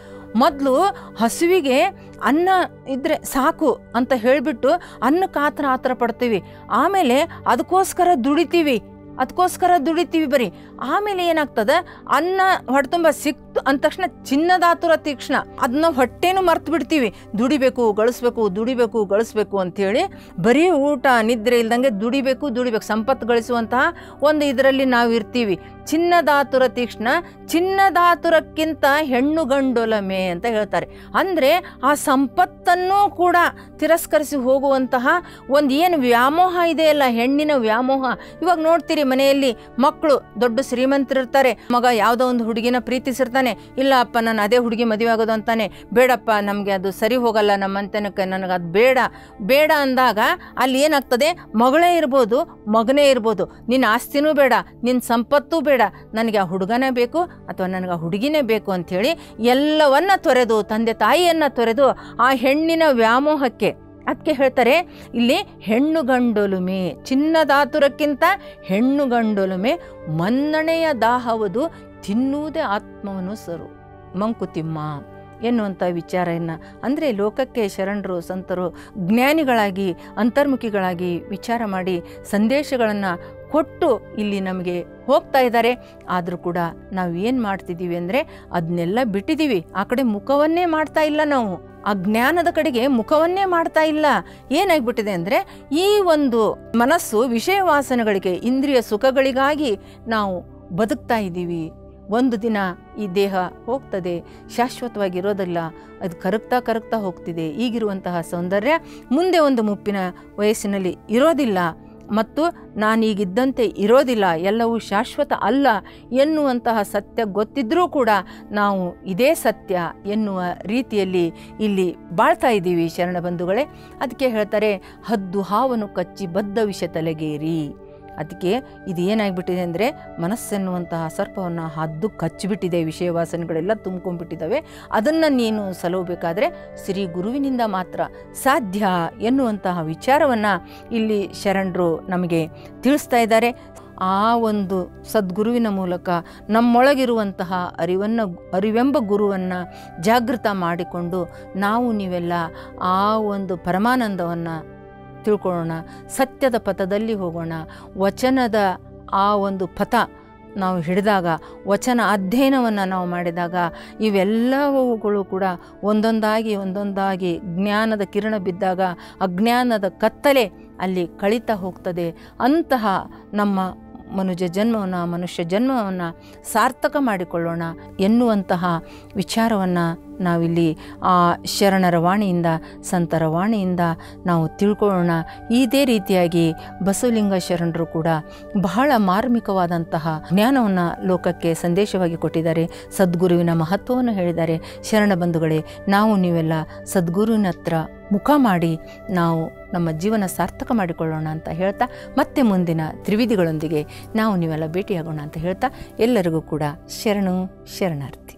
ಮೊದಲು ಹಸುವಿಗೆ ಅನ್ನ ಇದ್ದರೆ ಸಾಕು ಅಂತ ಹೇಳಿಬಿಟ್ಟು ಅನ್ನಕ್ಕೆ ಆತರ ಆತರ ಪಡ್ತೀವಿ ಆಮೇಲೆ ಅದಕ್ಕೋಸ್ಕರ ದುಡಿತೀವಿ ಅದಕ್ಕೋಸ್ಕರ ದುಡಿತೀವಿ ಬರೀ ಆಮೇಲೆ ಏನಾಗ್ತದೆ ಅನ್ನ ಹೊಟ್ಟೆತುಂಬ ಸಿಕ್ತು ಅಂದ ತಕ್ಷಣ ಚಿನ್ನದಾತುರ ತೀಕ್ಷ್ಣ ಅದನ್ನ ಹೊಟ್ಟೆನೂ ಮರ್ತು ಬಿಡ್ತೀವಿ ದುಡಿಬೇಕು ಗಳಿಸ್ಬೇಕು ದುಡಿಬೇಕು ಗಳಿಸ್ಬೇಕು ಅಂಥೇಳಿ ಬರೀ ಊಟ ನಿದ್ರೆ ಇಲ್ದಂಗೆ ದುಡಿಬೇಕು ದುಡಿಬೇಕು ಸಂಪತ್ತು ಗಳಿಸುವಂತಹ ಒಂದು ಇದರಲ್ಲಿ ನಾವು ಇರ್ತೀವಿ ಚಿನ್ನದಾತುರ ತೀಕ್ಷ್ಣ ಚಿನ್ನದಾತುರಕ್ಕಿಂತ ಹೆಣ್ಣು ಗಂಡೊಲಮೆ ಅಂತ ಹೇಳ್ತಾರೆ ಅಂದರೆ ಆ ಸಂಪತ್ತನ್ನು ಕೂಡ ತಿರಸ್ಕರಿಸಿ ಹೋಗುವಂತಹ ಒಂದು ಏನು ವ್ಯಾಮೋಹ ಇದೆಯಲ್ಲ ಹೆಣ್ಣಿನ ವ್ಯಾಮೋಹ ಇವಾಗ ನೋಡ್ತೀರಿ ಮನೆಯಲ್ಲಿ ಮಕ್ಕಳು ದೊಡ್ಡ ಶ್ರೀಮಂತರಿರ್ತಾರೆ ಮಗ ಯಾವುದೋ ಒಂದು ಹುಡುಗಿನ ಪ್ರೀತಿಸಿರ್ತಾನೆ ಇಲ್ಲ ಅಪ್ಪ ನಾನು ಅದೇ ಹುಡುಗಿ ಮದುವೆ ಆಗೋದು ಅಂತಾನೆ ಬೇಡಪ್ಪ ನಮಗೆ ಅದು ಸರಿ ಹೋಗಲ್ಲ ನಮ್ಮಂತನಕ್ಕೆ ನನಗೆ ಅದು ಬೇಡ ಬೇಡ ಅಂದಾಗ ಅಲ್ಲಿ ಏನಾಗ್ತದೆ ಮಗಳೇ ಇರ್ಬೋದು ಮಗನೇ ಇರ್ಬೋದು ನಿನ್ನ ಆಸ್ತಿನೂ ಬೇಡ ನಿನ್ನ ಸಂಪತ್ತೂ ಬೇಡ ನನಗೆ ಆ ಹುಡುಗನೇ ಬೇಕು ಅಥವಾ ನನಗೆ ಆ ಹುಡುಗಿನೇ ಬೇಕು ಅಂಥೇಳಿ ಎಲ್ಲವನ್ನ ತೊರೆದು ತಂದೆ ತಾಯಿಯನ್ನು ತೊರೆದು ಆ ಹೆಣ್ಣಿನ ವ್ಯಾಮೋಹಕ್ಕೆ ಅದಕ್ಕೆ ಹೇಳ್ತಾರೆ ಇಲ್ಲಿ ಹೆಣ್ಣು ಗಂಡೊಲುಮೆ ಚಿನ್ನದಾತುರಕ್ಕಿಂತ ಹೆಣ್ಣು ಗಂಡೊಲುಮೆ ಮನ್ನಣೆಯ ದಾಹವದು ತಿನ್ನುವುದೇ ಆತ್ಮವನ್ನು ಸರು ಮಂಕುತಿಮ್ಮ ಎನ್ನುವಂಥ ವಿಚಾರವನ್ನು ಅಂದರೆ ಲೋಕಕ್ಕೆ ಶರಣರು ಸಂತರು ಜ್ಞಾನಿಗಳಾಗಿ ಅಂತರ್ಮುಖಿಗಳಾಗಿ ವಿಚಾರ ಮಾಡಿ ಸಂದೇಶಗಳನ್ನು ಕೊಟ್ಟು ಇಲ್ಲಿ ನಮಗೆ ಹೋಗ್ತಾ ಇದ್ದಾರೆ ಆದರೂ ಕೂಡ ನಾವು ಏನು ಮಾಡ್ತಿದ್ದೀವಿ ಅಂದರೆ ಅದನ್ನೆಲ್ಲ ಬಿಟ್ಟಿದ್ದೀವಿ ಆ ಕಡೆ ಮುಖವನ್ನೇ ಮಾಡ್ತಾ ಇಲ್ಲ ನಾವು ಆ ಜ್ಞಾನದ ಕಡೆಗೆ ಮುಖವನ್ನೇ ಮಾಡ್ತಾ ಇಲ್ಲ ಏನಾಗ್ಬಿಟ್ಟಿದೆ ಅಂದರೆ ಈ ಒಂದು ಮನಸ್ಸು ವಿಷಯ ವಾಸನೆಗಳಿಗೆ ಇಂದ್ರಿಯ ಸುಖಗಳಿಗಾಗಿ ನಾವು ಬದುಕ್ತಾ ಇದ್ದೀವಿ ಒಂದು ದಿನ ಈ ದೇಹ ಹೋಗ್ತದೆ ಶಾಶ್ವತವಾಗಿರೋದಿಲ್ಲ ಅದು ಕರಗ್ತಾ ಕರಗ್ತಾ ಹೋಗ್ತಿದೆ ಈಗಿರುವಂತಹ ಸೌಂದರ್ಯ ಮುಂದೆ ಒಂದು ಮುಪ್ಪಿನ ವಯಸ್ಸಿನಲ್ಲಿ ಇರೋದಿಲ್ಲ ಮತ್ತು ನಾನೀಗಿದ್ದಂತೆ ಇರೋದಿಲ್ಲ ಎಲ್ಲವೂ ಶಾಶ್ವತ ಅಲ್ಲ ಎನ್ನುವಂತಹ ಸತ್ಯ ಗೊತ್ತಿದ್ದರೂ ಕೂಡ ನಾವು ಇದೇ ಸತ್ಯ ಎನ್ನುವ ರೀತಿಯಲ್ಲಿ ಇಲ್ಲಿ ಬಾಳ್ತಾ ಇದ್ದೀವಿ ಶರಣ ಬಂಧುಗಳೇ ಅದಕ್ಕೆ ಹೇಳ್ತಾರೆ ಹದ್ದು ಹಾವನ್ನು ಕಚ್ಚಿ ಬದ್ಧ ವಿಷ ತಲೆಗೇರಿ ಅದಕ್ಕೆ ಇದು ಏನಾಗ್ಬಿಟ್ಟಿದೆ ಅಂದರೆ ಮನಸ್ಸೆನ್ನುವಂತಹ ಸರ್ಪವನ್ನು ಹದ್ದು ಕಚ್ಚಿಬಿಟ್ಟಿದೆ ವಿಷಯ ವಾಸನೆಗಳೆಲ್ಲ ತುಂಬ್ಕೊಂಡ್ಬಿಟ್ಟಿದ್ದಾವೆ ಅದನ್ನು ನೀನು ಸಲಹಬೇಕಾದ್ರೆ ಶ್ರೀ ಗುರುವಿನಿಂದ ಮಾತ್ರ ಸಾಧ್ಯ ಎನ್ನುವಂತಹ ವಿಚಾರವನ್ನು ಇಲ್ಲಿ ಶರಣರು ನಮಗೆ ತಿಳಿಸ್ತಾ ಇದ್ದಾರೆ ಆ ಒಂದು ಸದ್ಗುರುವಿನ ಮೂಲಕ ನಮ್ಮೊಳಗಿರುವಂತಹ ಅರಿವನ್ನು ಅರಿವೆಂಬ ಗುರುವನ್ನು ಜಾಗೃತ ಮಾಡಿಕೊಂಡು ನಾವು ನೀವೆಲ್ಲ ಆ ಒಂದು ಪರಮಾನಂದವನ್ನು ತಿಳ್ಕೊಳ್ಳೋಣ ಸತ್ಯದ ಪಥದಲ್ಲಿ ಹೋಗೋಣ ವಚನದ ಆ ಒಂದು ಪಥ ನಾವು ಹಿಡಿದಾಗ ವಚನ ಅಧ್ಯಯನವನ್ನು ನಾವು ಮಾಡಿದಾಗ ಇವೆಲ್ಲವುಗಳು ಕೂಡ ಒಂದೊಂದಾಗಿ ಒಂದೊಂದಾಗಿ ಜ್ಞಾನದ ಕಿರಣ ಬಿದ್ದಾಗ ಅಜ್ಞಾನದ ಕತ್ತಲೆ ಅಲ್ಲಿ ಕಳೀತಾ ಹೋಗ್ತದೆ ಅಂತಹ ನಮ್ಮ ಮನುಜ ಜನ್ಮವನ್ನು ಮನುಷ್ಯ ಜನ್ಮವನ್ನು ಸಾರ್ಥಕ ಮಾಡಿಕೊಳ್ಳೋಣ ಎನ್ನುವಂತಹ ವಿಚಾರವನ್ನು ನಾವಿಲ್ಲಿ ಆ ಶರಣರ ವಾಣಿಯಿಂದ ಸಂತರ ವಾಣಿಯಿಂದ ನಾವು ತಿಳ್ಕೊಳ್ಳೋಣ ಇದೇ ರೀತಿಯಾಗಿ ಬಸವಲಿಂಗ ಶರಣರು ಕೂಡ ಬಹಳ ಮಾರ್ಮಿಕವಾದಂತಹ ಜ್ಞಾನವನ್ನು ಲೋಕಕ್ಕೆ ಸಂದೇಶವಾಗಿ ಕೊಟ್ಟಿದ್ದಾರೆ ಸದ್ಗುರುವಿನ ಮಹತ್ವವನ್ನು ಹೇಳಿದ್ದಾರೆ ಶರಣ ಬಂಧುಗಳೇ ನಾವು ನೀವೆಲ್ಲ ಸದ್ಗುರುವಿನ ಹತ್ರ ಮುಖ ಮಾಡಿ ನಾವು ನಮ್ಮ ಜೀವನ ಸಾರ್ಥಕ ಮಾಡಿಕೊಳ್ಳೋಣ ಅಂತ ಹೇಳ್ತಾ ಮತ್ತೆ ಮುಂದಿನ ತ್ರಿವಿಧಿಗಳೊಂದಿಗೆ ನಾವು ನೀವೆಲ್ಲ ಭೇಟಿಯಾಗೋಣ ಅಂತ ಹೇಳ್ತಾ ಎಲ್ಲರಿಗೂ ಕೂಡ ಶರಣು ಶರಣಾರ್ಥಿ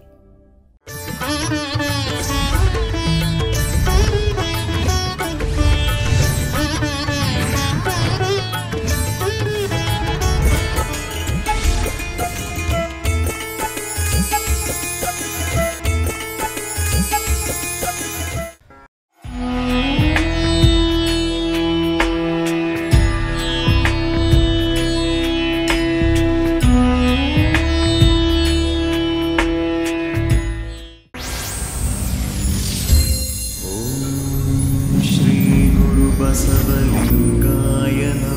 बसवलिङ्गाय नमः